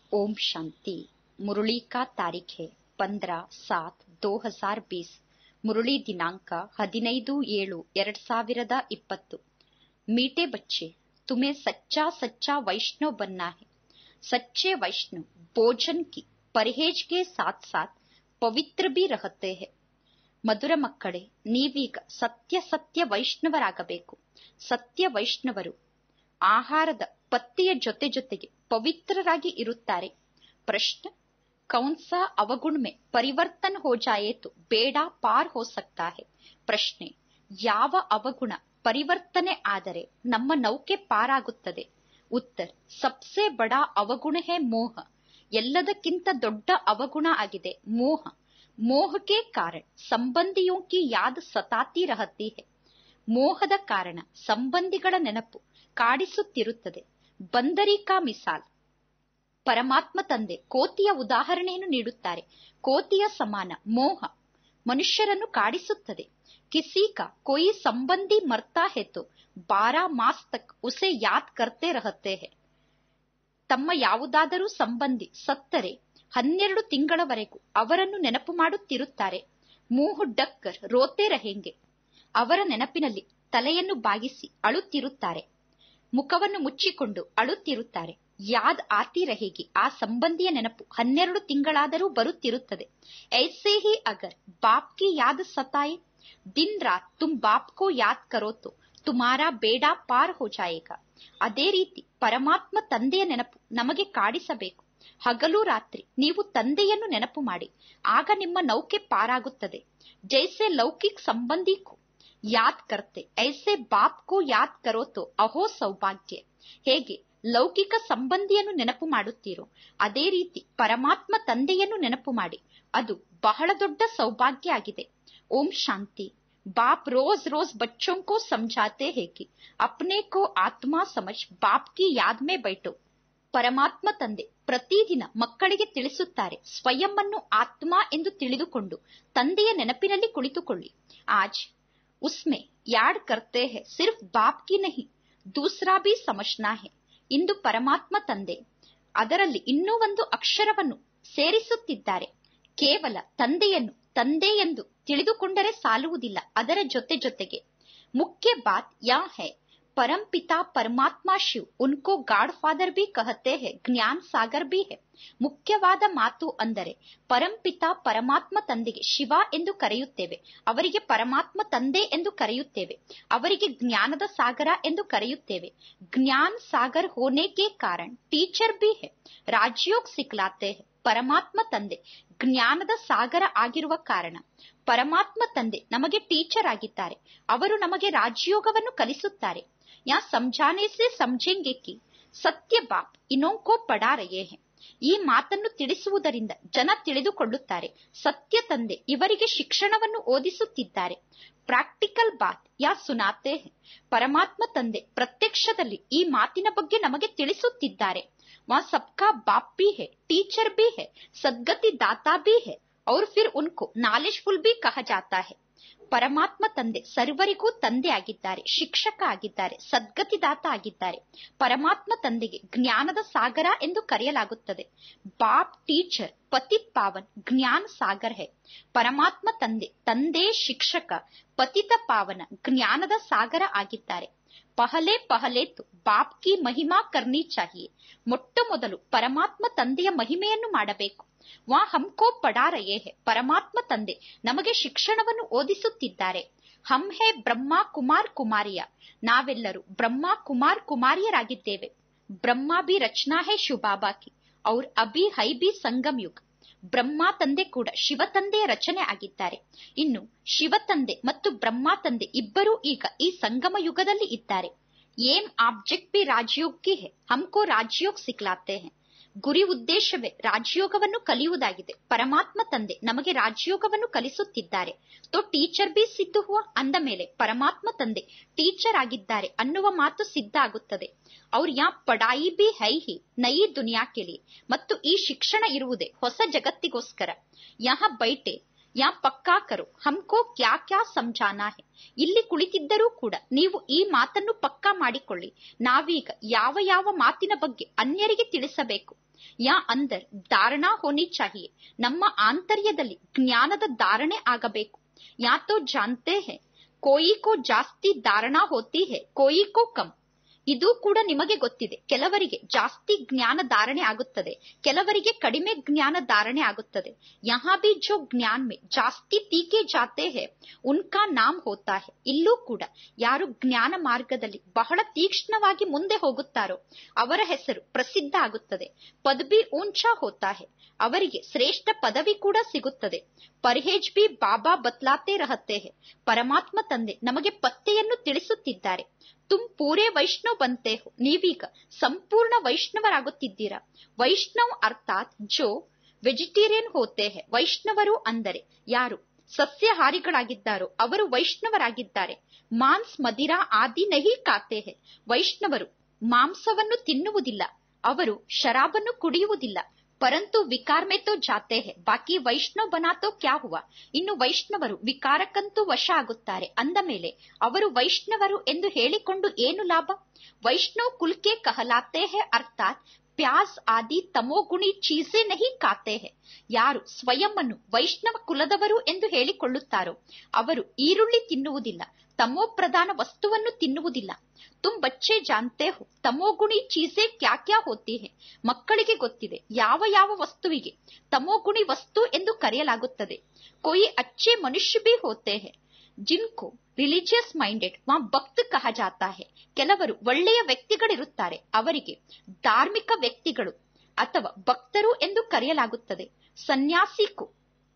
ओम शांति मुरली का तारीख है पंद्रह सात दो हजार बीस ಮುರಳಿ ದಿನಾಂಕ ಹದಿನೈದು ಏಳು ಎರಡ್ ಸಾವಿರದ ಇಪ್ಪತ್ತು मीठे बच्चे तुम्हें सच्चा सच्चा वैष्णव बनना है सच्चे वैष्णव भोजन की परहेज के साथ साथ पवित्र भी रहते हैं ಮಧುರ ಮಕ್ಕಳೇ ನೀವೀಗ ಸತ್ಯ ಸತ್ಯ ವೈಷ್ಣವರಾಗಬೇಕು ಸತ್ಯ ವೈಷ್ಣವರು ಆಹಾರದ ಪತ್ತೆಯ ಜೊತೆ ಜೊತೆಗೆ ಪವಿತ್ರರಾಗಿ ಇರುತ್ತಾರೆ ಪ್ರಶ್ನೆ कौन सा अवगुण में परिवर्तन हो जाए तो ಬೇಡ ಪಾರ್ ಹೋ ಸಕ್ತಾ है ಪ್ರಶ್ನೆ ಯಾವ ಅವಗುಣ ಪರಿವರ್ತನೆ ಆದರೆ ನಮ್ಮ ನೌಕೆ ಪಾರಾಗುತ್ತದೆ ಉತ್ತರ ಸಬ್ಸೆ ಬಡಾ ಅವಗುಣ ಹೇ ಮೋಹ ಎಲ್ಲದಕ್ಕಿಂತ ದೊಡ್ಡ ಅವಗುಣ ಆಗಿದೆ ಮೋಹ ಮೋಹಕ್ಕೆ ಕಾರಣ ಸಂಬಂಧಿಯೋ ಕಿ ಯಾದ್ ಸತಾತಿ ರಹತಿ ಹೇ ಮೋಹದ ಕಾರಣ ಸಂಬಂಧಿಗಳ ನೆನಪು ಕಾಡಿಸುತ್ತಿರುತ್ತದೆ ಬಂದರಿ ಕಾ ಮಿಸಾಲ್ ಪರಮಾತ್ಮ ತಂದೆ ಕೋತಿಯ ಉದಾಹರಣೆಯನ್ನು ನೀಡುತ್ತಾರೆ ಕೋತಿಯ ಸಮಾನ ಮೋಹ ಮನುಷ್ಯರನ್ನು ಕಾಡಿಸುತ್ತದೆ ಕಿಸಿ ಕಾ ಕೋಯಿ ಸಂಬಂಧಿ ಮರ್ತಾ ಹೇ ತೋ ಬಾರಾ ಮಾಸ್ ತಕ್ ಉಸೆ ಯಾದ್ ಕರ್ತೆ ರಹತೆ ಹೇ ತಮ್ಮ ಯಾವುದಾದರೂ ಸಂಬಂಧಿ ಸತ್ತರೆ ಹನ್ನೆರಡು ತಿಂಗಳವರೆಗೂ ಅವರನ್ನು ನೆನಪು ಮಾಡುತ್ತಿರುತ್ತಾರೆ ಮೂಹು ಡಕ್ಕರ್ ರೋತೆ ರಹೆಂಗೆ ಅವರ ನೆನಪಿನಲ್ಲಿ ತಲೆಯನ್ನು ಬಾಗಿಸಿ ಅಳುತ್ತಿರುತ್ತಾರೆ ಮುಖವನ್ನು ಮುಚ್ಚಿಕೊಂಡು ಅಳುತ್ತಿರುತ್ತಾರೆ ಯಾದ್ ಆತಿ ರಹೇಗಿ ಆ ಸಂಬಂಧಿಯ ನೆನಪು ಹನ್ನೆರಡು ತಿಂಗಳಾದರೂ ಬರುತ್ತಿರುತ್ತದೆ ಐಸೇ ಹಿ ಅಗರ್ ಬಾಪ್ ಕಿ ಯಾದ್ ಸತಾಯೆ ದಿನ್ ರಾತ್ ತುಮ್ ಬಾಪ್ ಕೋ ಯಾದ್ ಕರೋ ತೋ ತುಮಾರಾ ಬೇಡ ಪಾರ್ ಹೋ ಜಾಯೇಗಾ ಅದೇ ರೀತಿ ಪರಮಾತ್ಮ ತಂದೆಯ ನೆನಪು ನಮಗೆ ಕಾಡಿಸಬೇಕು ಹಗಲು ರಾತ್ರಿ ನೀವು ತಂದೆಯನ್ನು ನೆನಪು ಮಾಡಿ ಆಗ ನಿಮ್ಮ ನೌಕೆ ಪಾರಾಗುತ್ತದೆ ಜೈಸೆ ಲೌಕಿಕ್ ಸಂಬಂಧಿ ಕೋ ಯಾದ್ ಕರ್ತೆ ಐಸೆ ಬಾಪ್ ಕೋ ಯಾದ್ ಕರೋ ತೋ ಅಹೋ ಸೌಭಾಗ್ಯ ಹೇಗೆ ಲೌಕಿಕ ಸಂಬಂಧಿಯನ್ನು ನೆನಪು ಮಾಡುತ್ತೀರೋ ಅದೇ ರೀತಿ ಪರಮಾತ್ಮ ತಂದೆಯನ್ನು ನೆನಪು ಮಾಡಿ ಅದು ಬಹಳ ದೊಡ್ಡ ಸೌಭಾಗ್ಯ ಆಗಿದೆ ಓಂ ಶಾಂತಿ ಬಾಪ್ ರೋಜ್ ರೋಜ್ ಬಚ್ಚೋं को समझाते हैं कि अपने को आत्मा समझ बाप की याद में बैठो ಪರಮಾತ್ಮ ತಂದೆ ಪ್ರತಿದಿನ ಮಕ್ಕಳಿಗೆ ತಿಳಿಸುತ್ತಾರೆ ಸ್ವಯಂವನ್ನು ಆತ್ಮ ಎಂದು ತಿಳಿದುಕೊಂಡು ತಂದೆಯ ನೆನಪಿನಲ್ಲಿ ಕುಳಿತುಕೊಳ್ಳಿ ಆಜ್ ಉಸ್ಮೆ ಯಾಡ್ ಕರ್ತೆ ಹೇ ಸಿರ್ಫ್ ಬಾಪ್ ಕಿ ನಹಿ ದೂಸರಾ ಬಿ ಸಮಜ್ನಾ ಹೇ ಇಂದು ಪರಮಾತ್ಮ ತಂದೆ ಅದರಲ್ಲಿ ಇನ್ನೂ ಒಂದು ಅಕ್ಷರವನ್ನು ಸೇರಿಸುತ್ತಿದ್ದಾರೆ ಕೇವಲ ತಂದೆಯನ್ನು ತಂದೆ ಎಂದು ತಿಳಿದುಕೊಂಡರೆ ಸಾಲುವುದಿಲ್ಲ ಅದರ ಜೊತೆ ಜೊತೆಗೆ ಮುಖ್ಯ ಬಾತ್ ಯಾ ಹೈ परम पिता परमात्मा शिव उनको गाड ಫಾದರ್ ಬಿ ಕಹತೆ ಹೇ ಜ್ಞಾನ್ ಸಾಗರ್ ಬಿ ಹೇ ಮುಖ್ಯವಾದ ಮಾತು ಅಂದರೆ ಪರಂಪಿತ ಪರಮಾತ್ಮ ತಂದೆಗೆ ಶಿವ ಎಂದು ಕರೆಯುತ್ತೇವೆ ಅವರಿಗೆ ಪರಮಾತ್ಮ ತಂದೆ ಎಂದು ಕರೆಯುತ್ತೇವೆ ಅವರಿಗೆ ಜ್ಞಾನದ ಸಾಗರ ಎಂದು ಕರೆಯುತ್ತೇವೆ ಜ್ಞಾನ್ ಸಾಗರ್ ಹೋನೆ ಕೆ ಕಾರಣ ಟೀಚರ್ ಬಿ ಹೇ ರಾಜಯೋಗ್ ಸಿಕ್ಲಾತೆ ಹೇ ಪರಮಾತ್ಮ ತಂದೆ ಜ್ಞಾನದ ಸಾಗರ ಆಗಿರುವ ಕಾರಣ ಪರಮಾತ್ಮ ತಂದೆ ನಮಗೆ ಟೀಚರ್ ಆಗಿದ್ದಾರೆ ಅವರು ನಮಗೆ ರಾಜಯೋಗವನ್ನು ಕಲಿಸುತ್ತಾರೆ ಯಾ ಸಮझाने से समझेंगे कि ಸತ್ಯ ಬಾಪ್ ಇನ್ನೊಂಕೋ ಪಡಾ ರಯೇ ಹೇ ಈ ಮಾತನ್ನು ತಿಳಿಸುವುದರಿಂದ ಜನ ತಿಳಿದುಕೊಳ್ಳುತ್ತಾರೆ ಸತ್ಯ ತಂದೆ ಇವರಿಗೆ ಶಿಕ್ಷಣವನ್ನು ಓದಿಸುತ್ತಿದ್ದಾರೆ ಪ್ರಾಕ್ಟಿಕಲ್ ಬಾತ್ ಯಾ ಸುನಾತೆ ಹೇ ಪರಮಾತ್ಮ ತಂದೆ ಪ್ರತ್ಯಕ್ಷದಲ್ಲಿ ಈ ಮಾತಿನ ಬಗ್ಗೆ ನಮಗೆ ತಿಳಿಸುತ್ತಿದ್ದಾರೆ वहां सबका बाप भी है टीचर भी है सदगति दाता भी है और फिर उनको नालेजफुल भी कहा जाता है ಪರಮಾತ್ಮ ತಂದೆ ಸರ್ವರಿಗೂ ತಂದೆ ಆಗಿದ್ದಾರೆ ಶಿಕ್ಷಕ ಆಗಿದ್ದಾರೆ ಸದ್ಗತಿದಾತ ಆಗಿದ್ದಾರೆ ಪರಮಾತ್ಮ ತಂದೆಗೆ ಜ್ಞಾನದ ಸಾಗರ ಎಂದು ಕರೆಯಲಾಗುತ್ತದೆ ಬಾಪ್ ಟೀಚರ್ ಪತಿತ್ ಪಾವನ್ ಜ್ಞಾನ ಸಾಗರ್ ಹೇ ಪರಮಾತ್ಮ ತಂದೆ ತಂದೆ ಶಿಕ್ಷಕ ಪತಿತ ಪಾವನ ಜ್ಞಾನದ ಸಾಗರ ಆಗಿದ್ದಾರೆ ಪಹಲೆ ಪಹಲೆ ತು ಬಾಪ್ ಕಿ ಮಹಿಮಾ ಕರ್ನಿ ಚಾಹಿಯೆ ಮೊಟ್ಟ ಮೊದಲು ಪರಮಾತ್ಮ ತಂದೆಯ ಮಹಿಮೆಯನ್ನು ಮಾಡಬೇಕು ವಾ ಹಮ್ಕೋ ಪಡಾ ರಯೇ ಹೇ ಪರಮಾತ್ಮ ತಂದೆ ನಮಗೆ ಶಿಕ್ಷಣವನ್ನು ಓದಿಸುತ್ತಿದ್ದಾರೆ ಹಮ್ ಹೇ ಬ್ರಹ್ಮ ಕುಮಾರ್ ಕುಮಾರಿಯ ನಾವೆಲ್ಲರೂ ಬ್ರಹ್ಮ ಕುಮಾರ್ ಕುಮಾರಿಯರಾಗಿದ್ದೇವೆ ಬ್ರಹ್ಮ ಬಿ ರಚನಾ ಹೇ ಶಿವಬಾಬಾ ಕಿ ಔರ್ ಅಭಿ ಹೈ ಬಿ ಸಂಗಮ್ ಯುಗ್ ಬ್ರಹ್ಮ ತಂದೆ ಕೂಡ ಶಿವ ತಂದೆಯ ರಚನೆ ಆಗಿದ್ದಾರೆ ಇನ್ನು ಶಿವ ತಂದೆ ಮತ್ತು ಬ್ರಹ್ಮ ತಂದೆ ಇಬ್ಬರೂ ಈಗ ಈ ಸಂಗಮ ಯುಗದಲ್ಲಿ ಇದ್ದಾರೆ ಏಂ ಆಬ್ಜೆಕ್ಟ್ ಬಿ ರಾಜಯೋಗ್ ಕಿ ಹೇ ಹಮ್ಕೋ ರಾಜಯೋಗ್ ಸಿಕ್ಲಾತೆ ಹೇ ಗುರಿ ಉದ್ದೇಶವೇ ರಾಜಯೋಗವನ್ನು ಕಲಿಯುವುದಾಗಿದೆ ಪರಮಾತ್ಮ ತಂದೆ ನಮಗೆ ರಾಜಯೋಗವನ್ನು ಕಲಿಸುತ್ತಿದ್ದಾರೆ ತೋ ಟೀಚರ್ ಬಿ ಸಿದ್ಧ ಹುವ ಅಂದ ಮೇಲೆ ಪರಮಾತ್ಮ ತಂದೆ ಟೀಚರ್ ಆಗಿದ್ದಾರೆ ಅನ್ನುವ ಮಾತು ಸಿದ್ಧ ಆಗುತ್ತದೆ ಅವ್ರ ಯಾ ಪಡಾಯಿ ಬಿ ಹೈ ಹಿ ನಯಿ ದುನಿಯಾ ಕೆಲಿ ಮತ್ತು ಈ ಶಿಕ್ಷಣ ಇರುವುದೇ ಹೊಸ ಜಗತ್ತಿಗೋಸ್ಕರ ಯಹ ಬೈಟೆ ಯಾ ಪಕ್ಕಾ ಕರೋ ಹಮ್ಕೋ ಕ್ಯಾ ಕ್ಯಾ ಸಮಜಾನಾ ಹೆ ಇಲ್ಲಿ ಕುಳಿತಿದ್ದರೂ ಕೂಡ ನೀವು ಈ ಮಾತನ್ನು ಪಕ್ಕಾ ಮಾಡಿಕೊಳ್ಳಿ ನಾವೀಗ ಯಾವ ಯಾವ ಮಾತಿನ ಬಗ್ಗೆ ಅನ್ಯರಿಗೆ ತಿಳಿಸಬೇಕು ಯಾ ಅಂದರ್ ಧಾರಣಾ ಹೋನಿ ಚಾಹಿಯೆ ನಮ್ಮ ಆಂತರ್ಯದಲ್ಲಿ ಜ್ಞಾನದ ಧಾರಣೆ ಆಗಬೇಕು ಯಾ ತೋ ಜಾನ್ತೆ ಹೇ ಕೋಯಿ ಕೋ ಜಾಸ್ತಿ ಧಾರಣಾ ಹೋತಿ ಹೇ ಕೋಯಿ ಕೋ ಕಮ್ ಇದು ಕೂಡ ನಿಮಗೆ ಗೊತ್ತಿದೆ ಕೆಲವರಿಗೆ ಜಾಸ್ತಿ ಜ್ಞಾನ ಧಾರಣೆ ಆಗುತ್ತದೆ ಕೆಲವರಿಗೆ ಕಡಿಮೆ ಜ್ಞಾನ ಧಾರಣೆ ಆಗುತ್ತದೆ ಯಹಾ ಬಿ ಜೋ ಜ್ಞಾನ್ ಮೇ ಜಾಸ್ತಿ ತೀಕೆ ಜಾತೆ ಹೇ ಉನ್ಕಾ ನಾಮ್ ಹೋತಾ ಹೇ ಇಲ್ಲೂ ಕೂಡ ಯಾರು ಜ್ಞಾನ ಮಾರ್ಗದಲ್ಲಿ ಬಹಳ ತೀಕ್ಷ್ಣವಾಗಿ ಮುಂದೆ ಹೋಗುತ್ತಾರೋ ಅವರ ಹೆಸರು ಪ್ರಸಿದ್ಧ ಆಗುತ್ತದೆ ಪದವಿ ಊಂಚಾ ಹೋತಾ ಹೇ ಅವರಿಗೆ ಶ್ರೇಷ್ಠ ಪದವಿ ಕೂಡ ಸಿಗುತ್ತದೆ ಪರ್ಹೇಜ್ ಬಿ ಬಾಬಾ ಬತ್ಲಾತೆ ರಹತೆ ಹೇ ಪರಮಾತ್ಮ ತಂದೆ ನಮಗೆ ಪತ್ತೆಯನ್ನು ತಿಳಿಸುತ್ತಿದ್ದಾರೆ ತುಮ್ ಪೂರೇ ವೈಷ್ಣವ್ ಬಂತೆ ಹೋ ನೀವೀಗ ಸಂಪೂರ್ಣ ವೈಷ್ಣವರಾಗುತ್ತಿದ್ದೀರಾ ವೈಷ್ಣವ್ ಅರ್ಥಾತ್ ಜೋ ವೆಜಿಟೇರಿಯನ್ ಹೋತೆ ಹೇ ವೈಷ್ಣವರು ಅಂದರೆ ಯಾರು ಸಸ್ಯಹಾರಿಗಳಾಗಿದ್ದಾರೋ ಅವರು ವೈಷ್ಣವರಾಗಿದ್ದಾರೆ ಮಾಂಸ್ ಮದಿರಾ ಆದಿ ನಹಿ ಕಾತೆ ಹೇ ವೈಷ್ಣವರು ಮಾಂಸವನ್ನು ತಿನ್ನುವುದಿಲ್ಲ ಅವರು ಶರಾಬನ್ನು ಕುಡಿಯುವುದಿಲ್ಲ ಪರಂತು ವಿಕಾರ್ ಮೇ ತೋ ಜಾತೆ ಹೇ ಬಾಕಿ ವೈಷ್ಣವ್ ಬನಾತೋ ಕ್ಯಾ ಹುವಾ ಇನ್ನು ವೈಷ್ಣವರು ವಿಕಾರಕ್ಕಂತೂ ವಶ ಆಗುತ್ತಾರೆ ಅಂದ ಮೇಲೆ ಅವರು ವೈಷ್ಣವರು ಎಂದು ಹೇಳಿಕೊಂಡು ಏನು ಲಾಭ ವೈಷ್ಣವ್ ಕುಲ್ಕೆ ಕಹಲಾತೆ ಹೇ ಅರ್ಥಾತ್ ಪ್ಯಾಸ್ ಆದಿ ತಮೋಗುಣಿ ಚೀಸೆ ನಹಿ ಕಾತೆ ಹೇ ಯಾರು ಸ್ವಯಂವನ್ನು ವೈಷ್ಣವ ಕುಲದವರು ಎಂದು ಹೇಳಿಕೊಳ್ಳುತ್ತಾರೋ ಅವರು ಈರುಳ್ಳಿ ತಿನ್ನುವುದಿಲ್ಲ ತಮೋ ಪ್ರಧಾನ ವಸ್ತುವನ್ನು ತಿನ್ನುವುದಿಲ್ಲ ತುಮ್ ಬಚ್ಚೆ ಜಾನ್ತೆ ಹೋ ತಮೋಗುಣಿ ಚೀಸೆ ಕ್ಯಾ ಕ್ಯಾ ಹೋತಿ ಹೇ ಮಕ್ಕಳಿಗೆ ಗೊತ್ತಿದೆ ಯಾವ ಯಾವ ವಸ್ತುವಿಗೆ ತಮೋಗುಣಿ ವಸ್ತು ಎಂದು ಕರೆಯಲಾಗುತ್ತದೆ ಕೊಯಿ ಅಚ್ಚೆ ಮನುಷ್ಯ ಬಿ ಹೋತೆ ಹೇ ಜಿನ್ಕೋ ರಿಲಿಜಿಯಸ್ ಮೈಂಡೆಡ್ ವಾ ಭಕ್ತ ಕಹ ಜಾತಾ ಹೇ ಕೆಲವರು ಒಳ್ಳೆಯ ವ್ಯಕ್ತಿಗಳಿರುತ್ತಾರೆ ಅವರಿಗೆ ಧಾರ್ಮಿಕ ವ್ಯಕ್ತಿಗಳು ಅಥವಾ ಭಕ್ತರು ಎಂದು ಕರೆಯಲಾಗುತ್ತದೆ ಸನ್ಯಾಸಿಕು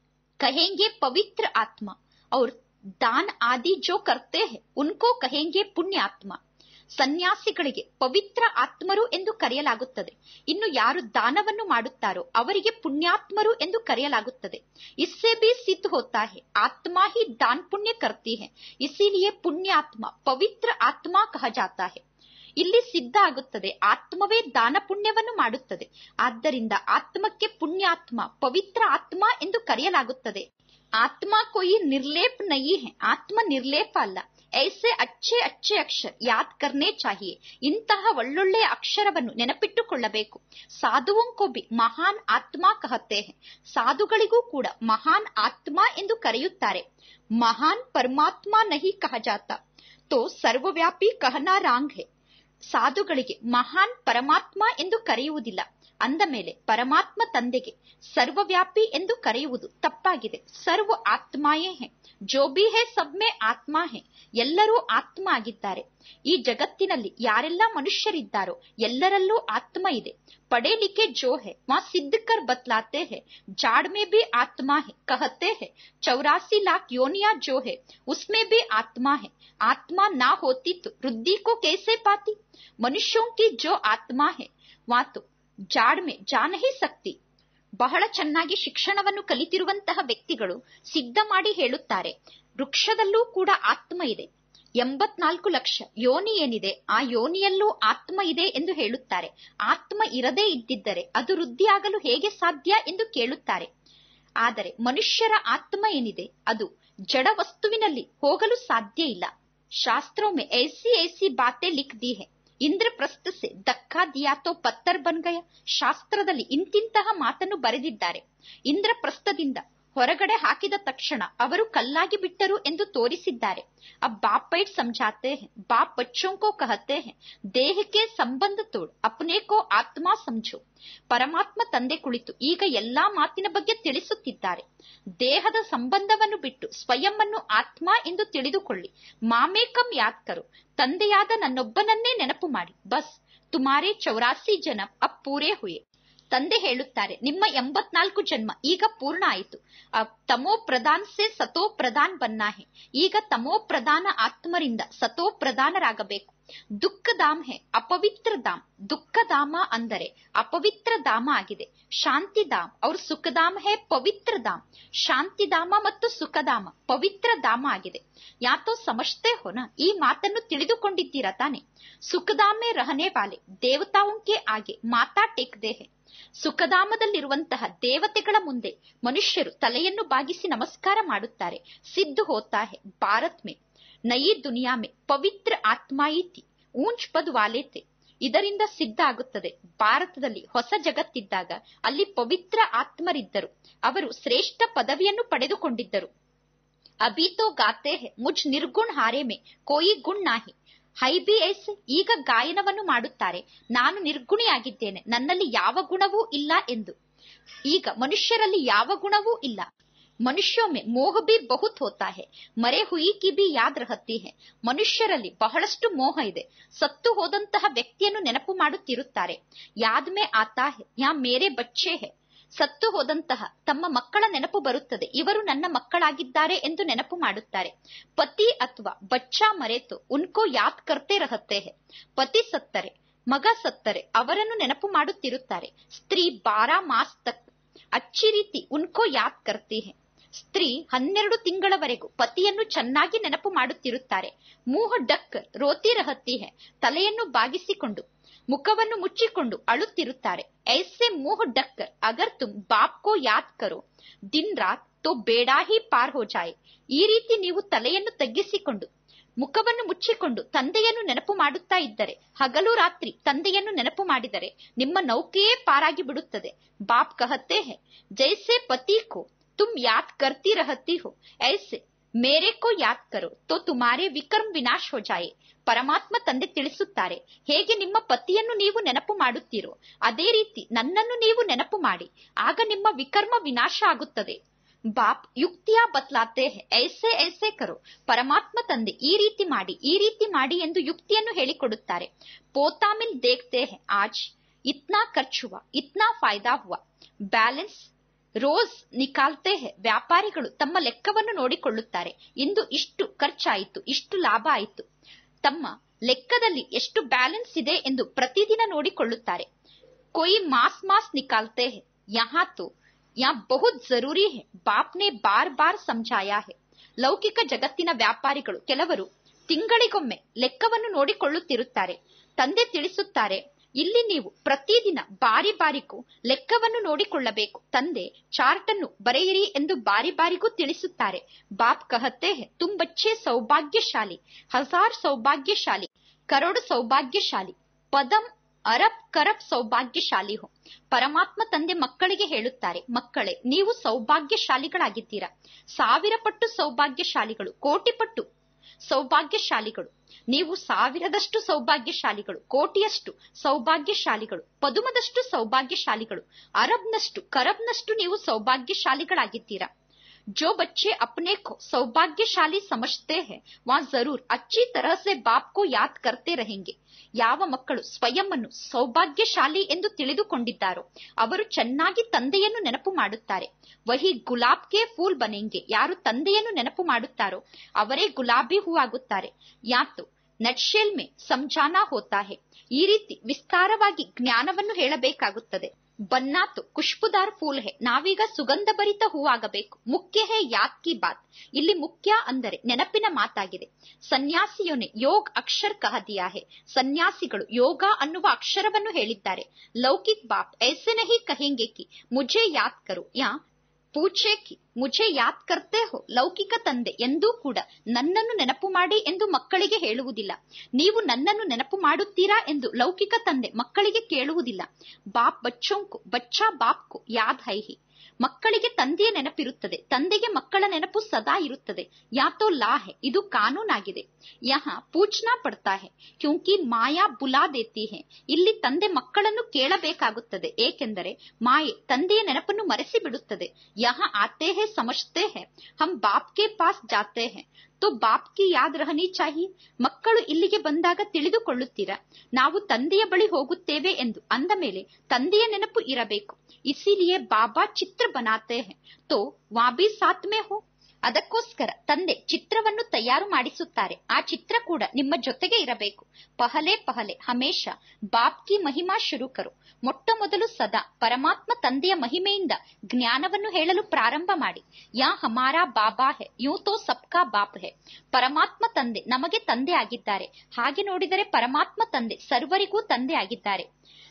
ಕಹೆಂಗೆ ಪವಿತ್ರ ಆತ್ಮ ಅವ್ರ ದಾನ್ ಆದಿ ಜೋ ಕರ್ತೆ ಹೇ ಉನ್ಕೋ ಕಹೆಂಗೆ ಪುಣ್ಯಾತ್ಮ ಸನ್ಯಾಸಿಗಳಿಗೆ ಪವಿತ್ರ ಆತ್ಮರು ಎಂದು ಕರೆಯಲಾಗುತ್ತದೆ ಇನ್ನು ಯಾರು ದಾನವನ್ನು ಮಾಡುತ್ತಾರೋ ಅವರಿಗೆ ಪುಣ್ಯಾತ್ಮರು ಎಂದು ಕರೆಯಲಾಗುತ್ತದೆ ಇಸ್ಸೆ ಬಿ ಸಿದ್ಧ ಹೋತಾ ಹೇ ಆತ್ಮ ಹಿ ದಾನ್ ಪುಣ್ಯ ಕರ್ತಿ ಹೇ ಇಸಿಲಿಯೇ ಪುಣ್ಯಾತ್ಮ ಪವಿತ್ರ ಆತ್ಮ ಕಹ ಜಾತಾ ಹೇ ಇಲ್ಲಿ ಸಿದ್ಧ ಆಗುತ್ತದೆ ಆತ್ಮವೇ ದಾನ ಪುಣ್ಯವನ್ನು ಮಾಡುತ್ತದೆ ಆದ್ದರಿಂದ ಆತ್ಮಕ್ಕೆ ಪುಣ್ಯಾತ್ಮ ಪವಿತ್ರ ಆತ್ಮ ಎಂದು ಕರೆಯಲಾಗುತ್ತದೆ ಆತ್ಮ ಕೊಯಿ ನಿರ್ಲೇಪ್ ನಯಿ ಹೇ ಆತ್ಮ ನಿರ್ಲೇಪ ಅಲ್ಲ ಐಸೆ ಅಚ್ಚೆ ಅಚ್ಚೆ ಅಕ್ಷರ ಯಾದ್ ಕರ್ನೆ ಚಾಹಿಯೆ ಇಂತಹ ಒಳ್ಳೊಳ್ಳೆಯ ಅಕ್ಷರವನ್ನು ನೆನಪಿಟ್ಟುಕೊಳ್ಳಬೇಕು ಸಾಧುವೊಂಕೋ ಬಿ ಮಹಾನ್ ಆತ್ಮ ಕಹತೆ ಹೇ ಸಾಧುಗಳಿಗೂ ಕೂಡ ಮಹಾನ್ ಆತ್ಮ ಎಂದು ಕರೆಯುತ್ತಾರೆ ಮಹಾನ್ ಪರಮಾತ್ಮ ನಹಿ ಕಹ ಜಾತ ತೋ ಸರ್ವವ್ಯಾಪಿ ಕಹನಾ ರಾಂಗ್ ಹೇ ಸಾಧುಗಳಿಗೆ ಮಹಾನ್ ಪರಮಾತ್ಮ ಎಂದು ಕರೆಯುವುದಿಲ್ಲ ಅಂದ ಮೇಲೆ ಪರಮಾತ್ಮ ತಂದೆಗೆ ಸರ್ವವ್ಯಾಪಿ ಎಂದು ಕರೆಯುವುದು ತಪ್ಪಾಗಿದೆ ಸರ್ವ ಆತ್ಮಾಯೇ ಹೇ ಜೋ ಬಿ ಹೇ ಸಬ್ಮೆ ಆತ್ಮ ಹೇ ಎಲ್ಲರೂ ಆತ್ಮ ಆಗಿದ್ದಾರೆ ಈ ಜಗತ್ತಿನಲ್ಲಿ ಯಾರೆಲ್ಲ ಮನುಷ್ಯರಿದ್ದಾರೋ ಎಲ್ಲರಲ್ಲೂ ಆತ್ಮ ಇದೆ ಪಡೇಲಿಕ್ಕೆ ಜೋ ಹೇ ವಾ ಸಿದ್ಧಕರ್ ಬತ್ಲಾತೆ ಹೇ ಜಾಡ್ ಮೇ ಬಿ ಆತ್ಮ ಹೇ ಕಹತೆ ಹೇ ಚೌರಾಸಿ ಲಾಖ್ ಯೋನಿಯಾ ಜೋ ಹೇ ಉಸ್ಮೇ ಬಿ ಆತ್ಮ ಹೇ ಆತ್ಮ ನಾ ಹೋತಿ तो वृद्धि को कैसे पाती मनुष्यों की जो आत्मा है वह तो ಜಾಡ್ ಮೇ ಜಾ ನಹಿ ಸಕ್ತಿ ಬಹಳ ಚೆನ್ನಾಗಿ ಶಿಕ್ಷಣವನ್ನು ಕಲಿತಿರುವಂತಹ ವ್ಯಕ್ತಿಗಳು ಸಿದ್ಧ ಮಾಡಿ ಹೇಳುತ್ತಾರೆ ವೃಕ್ಷದಲ್ಲೂ ಕೂಡ ಆತ್ಮ ಇದೆ ಎಂಬತ್ನಾಲ್ಕು ಲಕ್ಷ ಯೋನಿ ಏನಿದೆ ಆ ಯೋನಿಯಲ್ಲೂ ಆತ್ಮ ಇದೆ ಎಂದು ಹೇಳುತ್ತಾರೆ ಆತ್ಮ ಇರದೇ ಇದ್ದಿದ್ದರೆ ಅದು ವೃದ್ಧಿಯಾಗಲು ಹೇಗೆ ಸಾಧ್ಯ ಎಂದು ಕೇಳುತ್ತಾರೆ ಆದರೆ ಮನುಷ್ಯರ ಆತ್ಮ ಏನಿದೆ ಅದು ಜಡ ವಸ್ತುವಿನಲ್ಲಿ ಹೋಗಲು ಸಾಧ್ಯ ಇಲ್ಲ ಶಾಸ್ತ್ರೋं में ऐसी ऐसी बातें लिख दी है ಇಂದ್ರಪ್ರಸ್ಥ ಸೆ ಧಕ್ಕಾ ದಿಯಾ ತೋ ಪತ್ತರ್ ಬನ್ ಗಯ ಶಾಸ್ತ್ರದಲ್ಲಿ ಇಂತಿಂತಹ ಮಾತನ್ನು ಬರೆದಿದ್ದಾರೆ ಇಂದ್ರಪ್ರಸ್ಥದಿಂದ ಹೊರಗಡೆ ಹಾಕಿದ ತಕ್ಷಣ ಅವರು ಕಲ್ಲಾಗಿ ಬಿಟ್ಟರು ಎಂದು ತೋರಿಸಿದ್ದಾರೆ अब बाप बैठ समझाते हैं बाप बच्चों को कहते हैं ದೇಹ ಕೆ ಸಂಬಂಧ ತೋಡ್ ಅಪ್ನೆ ಕೋ ಆತ್ಮ ಸಮझो ಪರಮಾತ್ಮ ತಂದೆ ಕುಳಿತು ಈಗ ಎಲ್ಲಾ ಮಾತಿನ ಬಗ್ಗೆ ತಿಳಿಸುತ್ತಿದ್ದಾರೆ ದೇಹದ ಸಂಬಂಧವನ್ನು ಬಿಟ್ಟು ಸ್ವಯಂವನ್ನು ಆತ್ಮ ಎಂದು ತಿಳಿದುಕೊಳ್ಳಿ ಮಾಮೇಕಂ ಯಾದ್ ಕರು ತಂದೆಯಾದ ನನ್ನೊಬ್ಬನನ್ನೇ ನೆನಪು ಮಾಡಿ ಬಸ್ ತುಮಾರೇ ಚೌರಾಸಿ ಜನ ಅಪ್ ಪೂರೇ ಹುಯೆ ತಂದೆ ಹೇಳುತ್ತಾರೆ ನಿಮ್ಮ ಎಂಬತ್ನಾಲ್ಕು ಜನ್ಮ ಈಗ ಪೂರ್ಣ ಆಯಿತು ತಮೋ ಪ್ರಧಾನ್ ಸೆ ಸತೋ ಪ್ರಧಾನ್ ಬನ್ನಾಹೆ ಈಗ ತಮೋ ಪ್ರಧಾನ ಆತ್ಮರಿಂದ ಸತೋ ಪ್ರಧಾನರಾಗಬೇಕು ದುಃಖ ಧಾಮ್ ಹೇ ಅಪವಿತ್ರ ಧಾಮ್ ದುಃಖ ಧಾಮ ಅಂದರೆ ಅಪವಿತ್ರ ಧಾಮ ಆಗಿದೆ ಶಾಂತಿಧಾಮ್ ಅವ್ರ ಸುಖಧಾಮ್ ಹೇ ಪವಿತ್ರ ಧಾಮ್ ಶಾಂತಿಧಾಮ ಮತ್ತು ಸುಖಧಾಮ ಪವಿತ್ರ ಧಾಮ ಆಗಿದೆ ಯಾತೋ ಸಮಜ್ತೆ ಹೋನ ಈ ಮಾತನ್ನು ತಿಳಿದುಕೊಂಡಿದ್ದೀರಾ ತಾನೆ ಸುಖಧಾಮ್ ಮೇ ರಹನೆ ವಾಲೆ ದೇವತಾओं के आगे ಮಾತಾ ಟೇಕ್ ದೇ ಹೇ ಸುಖಧಾಮದಲ್ಲಿರುವಂತಹ ದೇವತೆಗಳ ಮುಂದೆ ಮನುಷ್ಯರು ತಲೆಯನ್ನು ಬಾಗಿಸಿ ನಮಸ್ಕಾರ ಮಾಡುತ್ತಾರೆ ಸಿದ್ಧ ಹೋತಾ ಹೆ ಭಾರತ್ ಮೇ ನಯಿ ದುನಿಯಾ ಮೇ ಪವಿತ್ರ ಆತ್ಮಾಯಿತಿ ಊಂಚ್ ಪದ್ ವಾಲೇತೆ ಇದರಿಂದ ಸಿದ್ಧ ಆಗುತ್ತದೆ ಭಾರತದಲ್ಲಿ ಹೊಸ ಜಗತ್ತಿದ್ದಾಗ ಅಲ್ಲಿ ಪವಿತ್ರ ಆತ್ಮರಿದ್ದರು ಅವರು ಶ್ರೇಷ್ಠ ಪದವಿಯನ್ನು ಪಡೆದುಕೊಂಡಿದ್ದರು ಅಭಿ ತೋ ಗಾತೆ ಹೆ ಮುಜ್ ನಿರ್ಗುಣ್ ಹಾರೆ ಮೇ ಕೋಯಿ ಗುಣ್ ನಾಹಿ ಹೈ ಬಿ ಎಸ್ ಈಗ ಗಾಯನವನ್ನು ಮಾಡುತ್ತಾರೆ ನಾನು ನಿರ್ಗುಣಿಯಾಗಿದ್ದೇನೆ ನನ್ನಲ್ಲಿ ಯಾವ ಗುಣವೂ ಇಲ್ಲ ಎಂದು ಈಗ ಮನುಷ್ಯರಲ್ಲಿ ಯಾವ ಗುಣವೂ ಇಲ್ಲ ಮನುಷ್ಯೋ ಮೇ ಮೋಹ ಬಿ ಬಹುತ್ ಹೋತಾ ಹೆ ಮರೆ ಹುಯಿ ಕಿ ಬಿ ಯಾದ್ ರಹತಿ ಹೆ ಮನುಷ್ಯರಲ್ಲಿ ಬಹಳಷ್ಟು ಮೋಹ ಇದೆ ಸತ್ತು ಹೋದಂತಹ ವ್ಯಕ್ತಿಯನ್ನು ನೆನಪು ಮಾಡುತ್ತಿರುತ್ತಾರೆ ಯಾದ್ ಮೇ ಆತಾ ಹೆ ಯಾ ಮೇರೆ ಬಚ್ಚೆ ಹೆ ಸತ್ತು ಹೋದಂತಹ ತಮ್ಮ ಮಕ್ಕಳ ನೆನಪು ಬರುತ್ತದೆ ಇವರು ನನ್ನ ಮಕ್ಕಳಾಗಿದ್ದಾರೆ ಎಂದು ನೆನಪು ಮಾಡುತ್ತಾರೆ ಪತಿ ಅಥವಾ ಬಚ್ಚಾ ಮರೆತು ಉನ್ಕೋ ಯಾದ್ ಕರ್ತೆ ರಹತೆ ಹೆ ಪತಿ ಸತ್ತರೆ ಮಗ ಸತ್ತರೆ ಅವರನ್ನು ನೆನಪು ಮಾಡುತ್ತಿರುತ್ತಾರೆ ಸ್ತ್ರೀ ಬಾರಾ ಮಾಸ್ ತಕ್ ಅಚ್ಚಿ ರೀತಿ ಉನ್ಕೋ ಯಾದ್ ಕರ್ತಿ ಹೆ ಸ್ತ್ರೀ ಹನ್ನೆರಡು ತಿಂಗಳವರೆಗೂ ಪತಿಯನ್ನು ಚೆನ್ನಾಗಿ ನೆನಪು ಮಾಡುತ್ತಿರುತ್ತಾರೆ ಮೂಹ ಡಕ್ ರೋತಿ ರಹತಿ ಹೆ ತಲೆಯನ್ನು ಬಾಗಿಸಿಕೊಂಡು ಮುಖವನ್ನು ಮುಚ್ಚಿಕೊಂಡು ಅಳುತ್ತಿರುತ್ತಾರೆ ಐಸೆ ಮೂಹ ಡಕ್ ಅಗರ್ ತುಮ್ ಬಾಪ್ ಕೋ ಯಾದ್ ಕರೋ ದಿನ್ ರಾತ್ ತೋ ಬೇಡಾ ಹಿ ಪಾರ್ ಹೋ ಜಾಯೆ ಈ ರೀತಿ ನೀವು ತಲೆಯನ್ನು ತಗ್ಗಿಸಿಕೊಂಡು ಮುಖವನ್ನು ಮುಚ್ಚಿಕೊಂಡು ತಂದೆಯನ್ನು ನೆನಪು ಮಾಡುತ್ತಾ ಇದ್ದರೆ ಹಗಲು ರಾತ್ರಿ ತಂದೆಯನ್ನು ನೆನಪು ಮಾಡಿದರೆ ನಿಮ್ಮ ನೌಕೆಯೇ ಪಾರಾಗಿ ಬಿಡುತ್ತದೆ ಬಾಪ್ ಕಹತೆ ಹೆ ಜೈಸೆ ಪತಿ ಕೋ ತುಮ್ ಯಾದ್ ಕರ್ತಿ ರಹತಿ ಹೋ ಐಸೆ ಮೇರೆ ಕೋ ಯಾದ್ ಕರೋ ತೋ ತುಮಾರೆ ವಿಕರ್ಮ್ ವಿನಾಶ್ ಹೋ ಜಾಯೆ ಪರಮಾತ್ಮ ತಂದೆ ತಿಳಿಸುತ್ತಾರೆ ಹೇಗೆ ನಿಮ್ಮ ಪತಿಯನ್ನು ನೀವು ನೆನಪು ಮಾಡುತ್ತೀರೋ ಅದೇ ರೀತಿ ನನ್ನನ್ನು ನೀವು ನೆನಪು ಮಾಡಿ ಆಗ ನಿಮ್ಮ ವಿಕರ್ಮ ವಿನಾಶ ಆಗುತ್ತದೆ ಬಾಪ್ ಯುಕ್ತಿಯ ಬತ್ಲಾತೆ ಹೆ ಐಸೆ ಐಸೆ ಕರೋ ಪರಮಾತ್ಮ ತಂದೆ ಈ ರೀತಿ ಮಾಡಿ ಈ ರೀತಿ ಮಾಡಿ ಎಂದು ಯುಕ್ತಿಯನ್ನು ಹೇಳಿಕೊಡುತ್ತಾರೆ ಪೋತಾಮಿಲ್ ದೇಖ್ತೆ ಹೆ ಆಜ್ ಇತ್ನಾ ಖರ್ಚು ಹುವಾ ಇತ್ನಾ ಫಾಯ್ದಾ ಹುವಾ ಬ್ಯಾಲೆನ್ಸ್ ರೋಸ್ ನಿಕಾಲ್ತೆ ಹೆ ವ್ಯಾಪಾರಿಗಳು ತಮ್ಮ ಲೆಕ್ಕವನ್ನು ನೋಡಿಕೊಳ್ಳುತ್ತಾರೆ ಇಂದು ಇಷ್ಟು ಖರ್ಚಾಯಿತು ಇಷ್ಟು ಲಾಭ ಆಯಿತು ತಮ್ಮ ಲೆಕ್ಕದಲ್ಲಿ ಎಷ್ಟು ಬ್ಯಾಲೆನ್ಸ್ ಇದೆ ಎಂದು ಪ್ರತಿದಿನ ನೋಡಿಕೊಳ್ಳುತ್ತಾರೆ ಕೊಯ್ ಮಾಸ್ ಮಾಸ್ ನಿಕಾಲ್ತೆ ಹೆ ಯಹಾ ತೋ ಯಾ ಬಹುತ್ ಜರೂರಿ ಹೆ ಬಾಪ್ನೆ ಬಾರ್ ಬಾರ್ ಸಮझाया ಹೆ ಲೌಕಿಕ ಜಗತ್ತಿನ ವ್ಯಾಪಾರಿಗಳು ಕೆಲವರು ತಿಂಗಳಿಗೊಮ್ಮೆ ಲೆಕ್ಕವನ್ನು ನೋಡಿಕೊಳ್ಳುತ್ತಿರುತ್ತಾರೆ ತಂದೆ ತಿಳಿಸುತ್ತಾರೆ ಇಲ್ಲಿ ನೀವು ಪ್ರತಿದಿನ ಬಾರಿ ಬಾರಿಗೂ ಲೆಕ್ಕವನ್ನು ನೋಡಿಕೊಳ್ಳಬೇಕು ತಂದೆ ಚಾರ್ಟ್ ಅನ್ನು ಬರೆಯಿರಿ ಎಂದು ಬಾರಿ ಬಾರಿಗೂ ತಿಳಿಸುತ್ತಾರೆ ಬಾಪ್ ಕಹತೆ ಹೆ ತುಮ್ ಬಚ್ಚೆ ಸೌಭಾಗ್ಯಶಾಲಿ ಹಜಾರ್ ಸೌಭಾಗ್ಯಶಾಲಿ ಕರೋಡ್ ಸೌಭಾಗ್ಯಶಾಲಿ ಪದಂ ಅರಬ್ ಕರಬ್ ಸೌಭಾಗ್ಯಶಾಲಿ ಹೋ ಪರಮಾತ್ಮ ತಂದೆ ಮಕ್ಕಳಿಗೆ ಹೇಳುತ್ತಾರೆ ಮಕ್ಕಳೇ ನೀವು ಸೌಭಾಗ್ಯಶಾಲಿಗಳಾಗಿದ್ದೀರಾ ಸಾವಿರ ಪಟ್ಟು ಸೌಭಾಗ್ಯಶಾಲಿಗಳು ಕೋಟಿ ಪಟ್ಟು ಸೌಭಾಗ್ಯಶಾಲಿಗಳು ನೀವು ಸಾವಿರದಷ್ಟು ಸೌಭಾಗ್ಯಶಾಲಿಗಳು ಕೋಟಿಯಷ್ಟು ಸೌಭಾಗ್ಯಶಾಲಿಗಳು ಪದುಮದಷ್ಟು ಸೌಭಾಗ್ಯಶಾಲಿಗಳು ಅರಬ್ನಷ್ಟು ಕರಬ್ನಷ್ಟು ನೀವು ಸೌಭಾಗ್ಯಶಾಲಿಗಳಾಗಿದ್ದೀರಾ जो बच्चे अपने को सौभाग्यशाली समझते हैं वहाँ जरूर अच्छी तरह से बाप को याद करते रहेंगे ಯಾವ ಮಕ್ಕಳು ಸ್ವಯಂವನ್ನು ಸೌಭಾಗ್ಯಶಾಲಿ ಎಂದು ತಿಳಿದುಕೊಂಡಿದ್ದಾರೋ ಅವರು ಚೆನ್ನಾಗಿ ತಂದೆಯನ್ನು ನೆನಪು ಮಾಡುತ್ತಾರೆ ವಹಿ ಗುಲಾಬ್ಗೆ ಫೂಲ್ ಬನೆಂಗೆ ಯಾರು ತಂದೆಯನ್ನು ನೆನಪು ಮಾಡುತ್ತಾರೋ ಅವರೇ ಗುಲಾಬಿ ಹೂವಾಗುತ್ತಾರೆ ಯಾತು ನಟ್ಶೆಲ್ ಮೇ ಸಂಜಾನಾ ಹೋತಾ ಹೆ ಈ ರೀತಿ ವಿಸ್ತಾರವಾಗಿ ಜ್ಞಾನವನ್ನು ಹೇಳಬೇಕಾಗುತ್ತದೆ ಬನ್ನಾತು ಖುಷ್ಬುದಾರ್ ಫೂಲ್ ಹೆ ನಾವೀಗ ಸುಗಂಧಭರಿತ ಹೂವಾಗಬೇಕು ಮುಖ್ಯ ಹೇ ಯಾದ್ ಕಿ ಬಾತ್ ಇಲ್ಲಿ ಮುಖ್ಯ ಅಂದರೆ ನೆನಪಿನ ಮಾತಾಗಿದೆ ಸನ್ಯಾಸಿಯೋನೆ ಯೋಗ್ ಅಕ್ಷರ್ ಕಹ ದಿಯಾ ಹೆ ಸನ್ಯಾಸಿಗಳು ಯೋಗ ಅನ್ನುವ ಅಕ್ಷರವನ್ನು ಹೇಳಿದ್ದಾರೆ ಲೌಕಿಕ್ ಬಾಪ್ ಐಸೆ ನಹಿ ಕಹೆಂಗೆ ಕಿ ಮುझे ಯಾದ್ ಕರು ಯಾ ಪೂಛೆ ಕಿ ಮುझे ಯಾದ್ ಕರ್ತೆ ಹೋ ಲೌಕಿಕ ತಂದೆ ಎಂದೂ ಕೂಡ ನನ್ನನ್ನು ನೆನಪು ಮಾಡಿ ಎಂದು ಮಕ್ಕಳಿಗೆ ಹೇಳುವುದಿಲ್ಲ ನೀವು ನನ್ನನ್ನು ನೆನಪು ಮಾಡುತ್ತೀರಾ ಎಂದು ಲೌಕಿಕ ತಂದೆ ಮಕ್ಕಳಿಗೆ ಕೇಳುವುದಿಲ್ಲ ಬಾಪ್ ಬಚ್ಚೋಂಕು ಬಚ್ಚಾ ಬಾಪ್ಕು ಯಾದ್ ಹೈಹಿ ಮಕ್ಕಳಿಗೆ ತಂದೆಯ ನೆನಪಿರುತ್ತದೆ ತಂದೆಗೆ ಮಕ್ಕಳ ನೆನಪು ಸದಾ ಇರುತ್ತದೆ ಯಾತೋ ಲಾ ಹೆ ಇದು ಕಾನೂನಾಗಿದೆ ಯಹ ಪೂಚ್ನಾ ಪಡ್ತಾ ಹೆ ಕ್ಯೂಂಕಿ ಮಾಯಾ ಬುಲಾ ದೇತಿ ಹೆ ಇಲ್ಲಿ ತಂದೆ ಮಕ್ಕಳನ್ನು ಕೇಳಬೇಕಾಗುತ್ತದೆ ಏಕೆಂದರೆ ಮಾಯೆ ತಂದೆಯ ನೆನಪನ್ನು ಮರೆಸಿ ಬಿಡುತ್ತದೆ ಯಹ ಆತೆ ಹೆ ಸಮಜ್ತೆ ಹೆ ಹಮ್ ಬಾಪ್ ಕೆ ಪಾಸ್ ಜಾತೆ ಹೆ ತೋ ಬಾಪ್ ಕಿ ಯಾದ್ ರಹನಿ ಚಾಹಿ ಮಕ್ಕಳು ಇಲ್ಲಿಗೆ ಬಂದಾಗ ತಿಳಿದುಕೊಳ್ಳುತ್ತೀರಾ ನಾವು ತಂದೆಯ ಬಳಿ ಹೋಗುತ್ತೇವೆ ಎಂದು ಅಂದ ಮೇಲೆ ತಂದೆಯ ನೆನಪು ಇರಬೇಕು ಇಸಿಲಿಯೇ ಬಾಬಾ ಚಿತ್ರ ಬನಾತೆ ಹೆ ತೋ ವಾಬಿ ಸಾತ್ ಮೇ ಹೋ ಅದಕ್ಕೋಸ್ಕರ ತಂದೆ ಚಿತ್ರವನ್ನು ತಯಾರು ಮಾಡಿಸುತ್ತಾರೆ ಆ ಚಿತ್ರ ಕೂಡ ನಿಮ್ಮ ಜೊತೆಗೆ ಇರಬೇಕು ಪಹಲೆ ಪಹಲೆ ಹಮೇಶ ಬಾಪ್ ಕಿ ಮಹಿಮಾ ಶುರು ಕರು ಮೊಟ್ಟ ಮೊದಲು ಸದಾ ಪರಮಾತ್ಮ ತಂದೆಯ ಮಹಿಮೆಯಿಂದ ಜ್ಞಾನವನ್ನು ಹೇಳಲು ಪ್ರಾರಂಭ ಮಾಡಿ ಯಾ ಹಮಾರಾ ಬಾಬಾ ಹೆ ಯೂ ತೋ ಸಬ್ಕಾ ಬಾಪ್ ಹೆ ಪರಮಾತ್ಮ ತಂದೆ ನಮಗೆ ತಂದೆ ಆಗಿದ್ದಾರೆ ಹಾಗೆ ನೋಡಿದರೆ ಪರಮಾತ್ಮ ತಂದೆ ಸರ್ವರಿಗೂ ತಂದೆ ಆಗಿದ್ದಾರೆ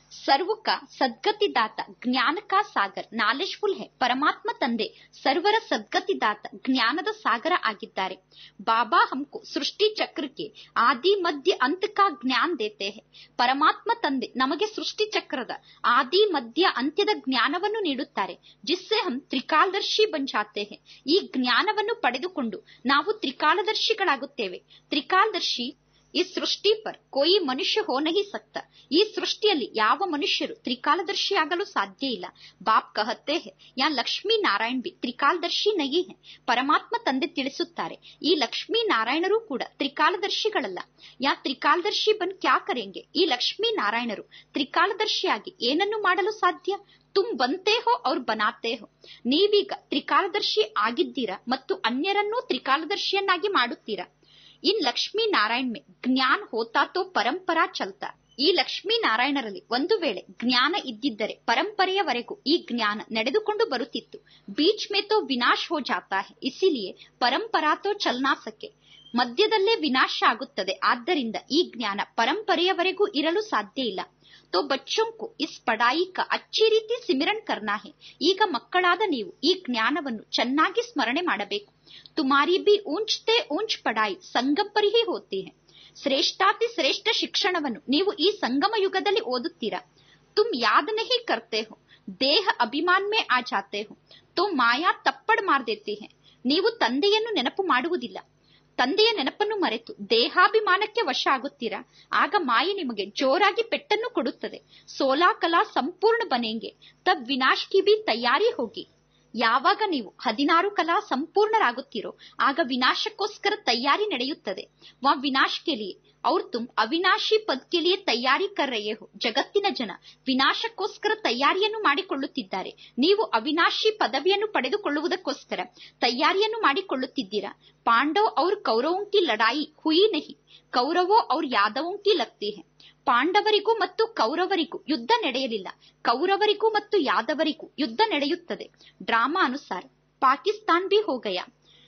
ಸರ್ವ का ಸದ್ಗತಿದಾತ ಜ್ಞಾನ का ಸಾಗರ್ ನಾಲೆಜ್ಫುಲ್ है ಪರಮಾತ್ಮ ತಂದೆ ಸರ್ವರ ಸದ್ಗತಿದಾತ ಜ್ಞಾನದ ಸಾಗರ ಆಗಿದ್ದಾರೆ ಬಾಬಾ ಹಮ್ಕೋ ಸೃಷ್ಟಿ ಚಕ್ರಕ್ಕೆ ಆದಿ ಮಧ್ಯ ಅಂತ್ ಕಾ ಜ್ಞಾನ ದೇತೆ ಹೈ ಪರಮಾತ್ಮ ತಂದೆ ನಮಗೆ ಸೃಷ್ಟಿ ಚಕ್ರದ ಆದಿ ಮಧ್ಯ ಅಂತ್ಯದ ಜ್ಞಾನವನ್ನು ನೀಡುತ್ತಾರೆ ಜಿಸ್ಸೆ ಹಮ್ ತ್ರಿಕಾಲದರ್ಶಿ ಬನ್ ಜಾತೆ ಹೈ ಈ ಜ್ಞಾನವನ್ನು ಪಡೆದುಕೊಂಡು ನಾವು ತ್ರಿಕಾಲದರ್ಶಿಗಳಾಗುತ್ತೇವೆ ತ್ರಿಕಾಲದರ್ಶಿ ಈ ಸೃಷ್ಟಿ ಪರ್ ಕೋಯಿ ಮನುಷ್ಯ ಹೋ ನಹಿ ಸಕ್ತ ಈ ಸೃಷ್ಟಿಯಲ್ಲಿ ಯಾವ ಮನುಷ್ಯರು ತ್ರಿಕಾಲದರ್ಶಿಯಾಗಲು ಸಾಧ್ಯ ಇಲ್ಲ ಬಾಪ್ ಕಹತ್ತೆ ಹೇ ಯಾ ಲಕ್ಷ್ಮೀ ನಾರಾಯಣ್ ಬಿ ತ್ರಿಕಾಲದರ್ಶಿ ನಹಿ ಹೇ ಪರಮಾತ್ಮ ತಂದೆ ತಿಳಿಸುತ್ತಾರೆ ಈ ಲಕ್ಷ್ಮೀ ನಾರಾಯಣರು ಕೂಡ ತ್ರಿಕಾಲದರ್ಶಿಗಳಲ್ಲ ಯಾ ತ್ರಿಕಾಲದರ್ಶಿ ಬನ್ ಕ್ಯಾ ಕರೆಂಗೆ ಈ ಲಕ್ಷ್ಮೀ ನಾರಾಯಣರು ತ್ರಿಕಾಲದರ್ಶಿಯಾಗಿ ಏನನ್ನು ಮಾಡಲು ಸಾಧ್ಯ ತುಮ್ ಬಂತೆ ಹೋ ಅವ್ರು ಬನಾತೆ ಹೋ ನೀವೀಗ ತ್ರಿಕಾಲದರ್ಶಿ ಆಗಿದ್ದೀರಾ ಮತ್ತು ಅನ್ಯರನ್ನೂ ತ್ರಿಕಾಲದರ್ಶಿಯನ್ನಾಗಿ ಮಾಡುತ್ತೀರಾ ಇನ್ ಲಕ್ಷ್ಮೀ ನಾರಾಯಣ್ ಮೇ ಜ್ಞಾನ ಹೋತಾ ತೋ ಪರಂಪರಾ ಚಲ್ತಾ ಈ ಲಕ್ಷ್ಮೀ ನಾರಾಯಣರಲ್ಲಿ ಒಂದು ವೇಳೆ ಜ್ಞಾನ ಇದ್ದಿದ್ದರೆ ಪರಂಪರೆಯವರೆಗೂ ಈ ಜ್ಞಾನ ನಡೆದುಕೊಂಡು ಬರುತ್ತಿತ್ತು ಬೀಚ್ ಮೇ ತೋ ವಿನಾಶ್ ಹೋ ಜಾತಾ ಹೈ ಇಸಿಲಿಯೇ ಪರಂಪರಾ ತೋ ಚಲ್ನಾ ಸಕೆ ಮಧ್ಯದಲ್ಲೇ ವಿನಾಶ ಆಗುತ್ತದೆ ಆದ್ದರಿಂದ ಈ ಜ್ಞಾನ ಪರಂಪರೆಯವರೆಗೂ ಇರಲು ಸಾಧ್ಯ ಇಲ್ಲ ತೋ ಬಚ್ಚೋಂಕು ಇಸ್ ಪಡಾಯಿ ಕ ಅಚ್ಚಿ ರೀತಿ ಸಿಮಿರನ್ ಕರ್ನಾ ಹೇ ಈಗ ಮಕ್ಕಳಾದ ನೀವು ಈ ಜ್ಞಾನವನ್ನು ಚೆನ್ನಾಗಿ ಸ್ಮರಣೆ ಮಾಡಬೇಕು ತುಮಾರಿ ಬಿ ಊಂಚ್ತೆ ಊಂಚ್ ಪಡಾಯಿ ಸಂಗಪ್ಪರಿ ಹಿ ಹೋತಿ ಹೇ ಶ್ರೇಷ್ಠಾತಿ ಶ್ರೇಷ್ಠ ಶಿಕ್ಷಣವನ್ನು ನೀವು ಈ ಸಂಗಮ ಯುಗದಲ್ಲಿ ಓದುತ್ತೀರಾ ತುಮ್ ಯಾದ್ ನಹಿ ಕರ್ತೆ ಹೋ ದೇಹ ಅಭಿಮಾನ್ ಮೇ ಆ ಜಾತೆ ಹೋ ತೋ ಮಾಯಾ ತಪ್ಪಡ್ ಮಾರ್ ದೇತಿ ಹೇ ನೀವು ತಂದೆಯನ್ನು ನೆನಪು ಮಾಡುವುದಿಲ್ಲ ತಂದೆಯ ನೆನಪನ್ನು ಮರೆತು ದೇಹಾಭಿಮಾನಕ್ಕೆ ವಶ ಆಗುತ್ತೀರಾ ಆಗ ಮಾಯೆ ನಿಮಗೆ ಜೋರಾಗಿ ಪೆಟ್ಟನ್ನು ಕೊಡುತ್ತದೆ ಸೋಲಾ ಕಲಾ ಸಂಪೂರ್ಣ ಬನೆಂಗೆ ತಬ್ ವಿನಾಶ್ ಕಿ ಬಿ ತಯಾರಿ ಹೋಗಿ ಯಾವಾಗ ನೀವು ಹದಿನಾರು ಕಲಾ ಸಂಪೂರ್ಣರಾಗುತ್ತೀರೋ ಆಗ ವಿನಾಶಕ್ಕೋಸ್ಕರ ತಯಾರಿ ನಡೆಯುತ್ತದೆ ವಾ ವಿನಾಶ್ ಕೆ ಲಿಯೆ ಅವ್ರು ತುಮ್ ಅವಿನಾಶಿ ಪದ್ ಕೆ ಲಿಯೆ ತಯಾರಿ ಕರ್ ರಹೆ ಹೋ ಜಗತ್ತಿನ ಜನ ವಿನಾಶಕ್ಕೋಸ್ಕರ ತಯಾರಿಯನ್ನು ಮಾಡಿಕೊಳ್ಳುತ್ತಿದ್ದಾರೆ ನೀವು ಅವಿನಾಶಿ ಪದವಿಯನ್ನು ಪಡೆದುಕೊಳ್ಳುವುದಕ್ಕೋಸ್ಕರ ತಯಾರಿಯನ್ನು ಮಾಡಿಕೊಳ್ಳುತ್ತಿದ್ದೀರಾ ಪಾಂಡವ್ ಅವ್ರ ಕೌರವೋಂ ಕಿ ಲಡಾಯಿ ಹುಯಿ ನಹಿ ಕೌರವೋ ಅವ್ರ ಯಾದವೋಂ ಕಿ ಲಗ್ತಿ ಹೈ ಪಾಂಡವರಿಗೂ ಮತ್ತು ಕೌರವರಿಗೂ ಯುದ್ಧ ನಡೆಯಲಿಲ್ಲ ಕೌರವರಿಗೂ ಮತ್ತು ಯಾದವರಿಗೂ ಯುದ್ಧ ನಡೆಯುತ್ತದೆ ಡ್ರಾಮಾ ಅನುಸಾರ ಪಾಕಿಸ್ತಾನ್ ಬಿ ಹೋಗಯ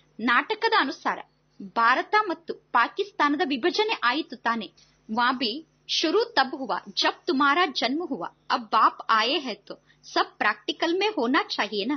ನಾಟಕದ ಅನುಸಾರ ಭಾರತ ಮತ್ತು ಪಾಕಿಸ್ತಾನದ ವಿಭಜನೆ ಆಯಿತು ತಾನೆ ವಾ ಬಿ ಶುರು ತಬ್ ಹುವಾ ಜಬ್ ತುಮಾರಾ ಜನ್ಮ ಹುವಾ ಅಬ್ ಬಾಪ್ ಆಯೇ ಹೈ ತೋ ಸಬ್ ಪ್ರಾಕ್ಟಿಕಲ್ ಮೇ ಹೋನಾ ಚಾಹಿಯೇನಾ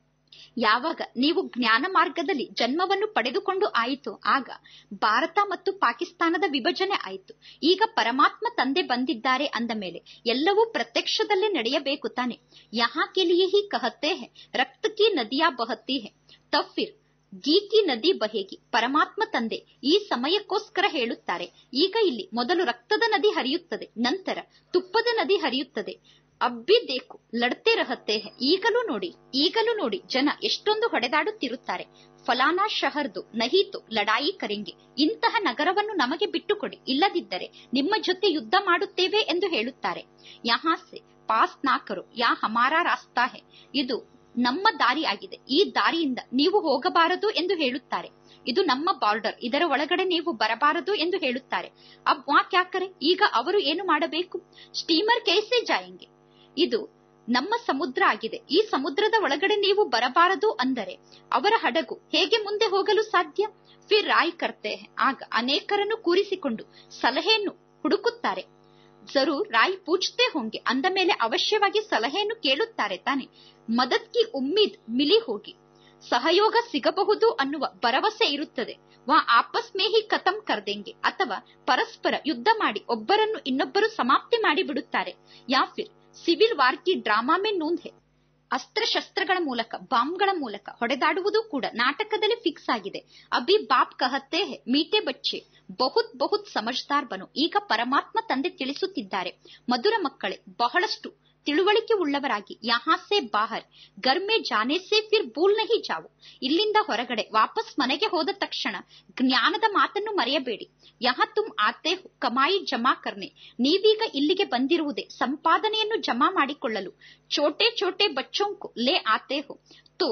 ಯಾವಾಗ ನೀವು ಜ್ಞಾನ ಮಾರ್ಗದಲ್ಲಿ ಜನ್ಮವನ್ನು ಪಡೆದುಕೊಂಡು ಆಯಿತು ಆಗ ಭಾರತ ಮತ್ತು ಪಾಕಿಸ್ತಾನದ ವಿಭಜನೆ ಆಯಿತು ಈಗ ಪರಮಾತ್ಮ ತಂದೆ ಬಂದಿದ್ದಾರೆ ಅಂದ ಮೇಲೆ ಎಲ್ಲವೂ ಪ್ರತ್ಯಕ್ಷದಲ್ಲೇ ನಡೆಯಬೇಕು ತಾನೆ ಯಹಾ ಕೆ ಲಿಯೇ ಹಿ ಕಹತೆ ಹೈ ರಕ್ತ ಕಿ ನದಿಯಾ ಬಹತಿ ಹೈ ತಬ್ ಫಿರ್ ಗೀ ಕಿ ನದಿ ಬಹೇಗಿ ಪರಮಾತ್ಮ ತಂದೆ ಈ ಸಮಯಕ್ಕೋಸ್ಕರ ಹೇಳುತ್ತಾರೆ ಈಗ ಇಲ್ಲಿ ಮೊದಲು ರಕ್ತದ ನದಿ ಹರಿಯುತ್ತದೆ ನಂತರ ತುಪ್ಪದ ನದಿ ಹರಿಯುತ್ತದೆ ಅಬ್ಬಿ ದೇಕು ಲಡ್ತೆ ರಹತ್ತೆ ಹೈ ಈಗಲೂ ನೋಡಿ ಈಗಲೂ ನೋಡಿ ಜನ ಎಷ್ಟೊಂದು ಹೊಡೆದಾಡುತ್ತಿರುತ್ತಾರೆ ಫಲಾನಾ ಶಹರ್ದು ನಹೀತು ಲಡಾಯಿ ಕರೆಂಗೆ ಇಂತಹ ನಗರವನ್ನು ನಮಗೆ ಬಿಟ್ಟುಕೊಡಿ ಇಲ್ಲದಿದ್ದರೆ ನಿಮ್ಮ ಜೊತೆ ಯುದ್ಧ ಮಾಡುತ್ತೇವೆ ಎಂದು ಹೇಳುತ್ತಾರೆ ಯಹಾಸೆ ಪಾಸ್ ನಾಕರು ಯಾ ಹಮಾರಾ ರಾಸ್ತಾ ಹೆ ಇದು ನಮ್ಮ ದಾರಿ ಆಗಿದೆ ಈ ದಾರಿಯಿಂದ ನೀವು ಹೋಗಬಾರದು ಎಂದು ಹೇಳುತ್ತಾರೆ ಇದು ನಮ್ಮ ಬಾರ್ಡರ್ ಇದರ ಒಳಗಡೆ ನೀವು ಬರಬಾರದು ಎಂದು ಹೇಳುತ್ತಾರೆ ಅಬ್ ವಾ ಕ್ಯಾಕರೆ ಈಗ ಅವರು ಏನು ಮಾಡಬೇಕು ಸ್ಟೀಮರ್ ಕೈಸೆ ಜಾಯಂಗೆ ಇದು ನಮ್ಮ ಸಮುದ್ರ ಆಗಿದೆ ಈ ಸಮುದ್ರದ ಒಳಗಡೆ ನೀವು ಬರಬಾರದು ಅಂದರೆ ಅವರ ಹಡಗು ಹೇಗೆ ಮುಂದೆ ಹೋಗಲು ಸಾಧ್ಯ ಫಿರ್ ರಾಯ್ ಕರ್ತೆ ಹೈ. ಆಗ ಅನೇಕರನ್ನು ಕೂರಿಸಿಕೊಂಡು ಸಲಹೆಯನ್ನು ಹುಡುಕುತ್ತಾರೆ ಜರೂರ್ ರಾಯ್ ಪೂಜ್ತೆ ಹೋಂಗೆ ಅಂದ ಮೇಲೆ ಅವಶ್ಯವಾಗಿ ಸಲಹೆಯನ್ನು ಕೇಳುತ್ತಾರೆ ತಾನೆ ಮದದ್ ಕಿ ಉಮ್ಮೀದ್ ಮಿಲಿ ಹೋಗಿ ಸಹಯೋಗ ಸಿಗಬಹುದು ಅನ್ನುವ ಭರವಸೆ ಇರುತ್ತದೆ ವಾ ಆಪಸ್ ಮೇ ಹಿ ಖತಮ್ ಕರ್ದೆಂಗೆ ಅಥವಾ ಪರಸ್ಪರ ಯುದ್ಧ ಮಾಡಿ ಒಬ್ಬರನ್ನು ಇನ್ನೊಬ್ಬರು ಸಮಾಪ್ತಿ ಮಾಡಿ ಬಿಡುತ್ತಾರೆ ಯಾ ಫಿರ್ ಸಿವಿಲ್ ವಾರ್ ಕಿ ಡ್ರಾಮಾ ಮೇ ನೂಂದ್ ಹೆ ಅಸ್ತ್ರಶಸ್ತ್ರಗಳ ಮೂಲಕ ಬಾಂಬ್ಗಳ ಮೂಲಕ ಹೊಡೆದಾಡುವುದು ಕೂಡ ನಾಟಕದಲ್ಲಿ ಫಿಕ್ಸ್ ಆಗಿದೆ ಅಭಿ ಬಾಪ್ ಕಹತ್ತೆ ಹೆ ಮೀಟೆ ಬಚ್ಚೆ ಬಹುತ್ ಬಹುತ್ ಸಮಜ್ದಾರ್ ಬನು ಈಗ ಪರಮಾತ್ಮ ತಂದೆ ತಿಳಿಸುತ್ತಿದ್ದಾರೆ ಮಧುರ ಮಕ್ಕಳೇ ಬಹಳಷ್ಟು ತಿಳುವಳಿಕೆ ಉಳ್ಳವರಾಗಿ ಯಹಾಸೆ ಬಾಹರ್ ಗರ್ಮೆ ಜಾನೆ ಸೆ ಫಿರ್ ಭೂಲ್ ನಹಿ ಜಾವು ಇಲ್ಲಿಂದ ಹೊರಗಡೆ ವಾಪಸ್ ಮನೆಗೆ ಹೋದ ತಕ್ಷಣ ಜ್ಞಾನದ ಮಾತನ್ನು ಮರೆಯಬೇಡಿ ಯಹ ತುಮ್ ಆತೆ ಹೋ ಕಮಾಯಿ ಜಮಾ ಕರ್ನೆ ನೀವೀಗ ಇಲ್ಲಿಗೆ ಬಂದಿರುವುದೇ ಸಂಪಾದನೆಯನ್ನು ಜಮಾ ಮಾಡಿಕೊಳ್ಳಲು ಚೋಟೆ ಚೋಟೆ ಬಚ್ಚೋಂಕು ಲೇ ಆತೆ ಹೋ ತೋ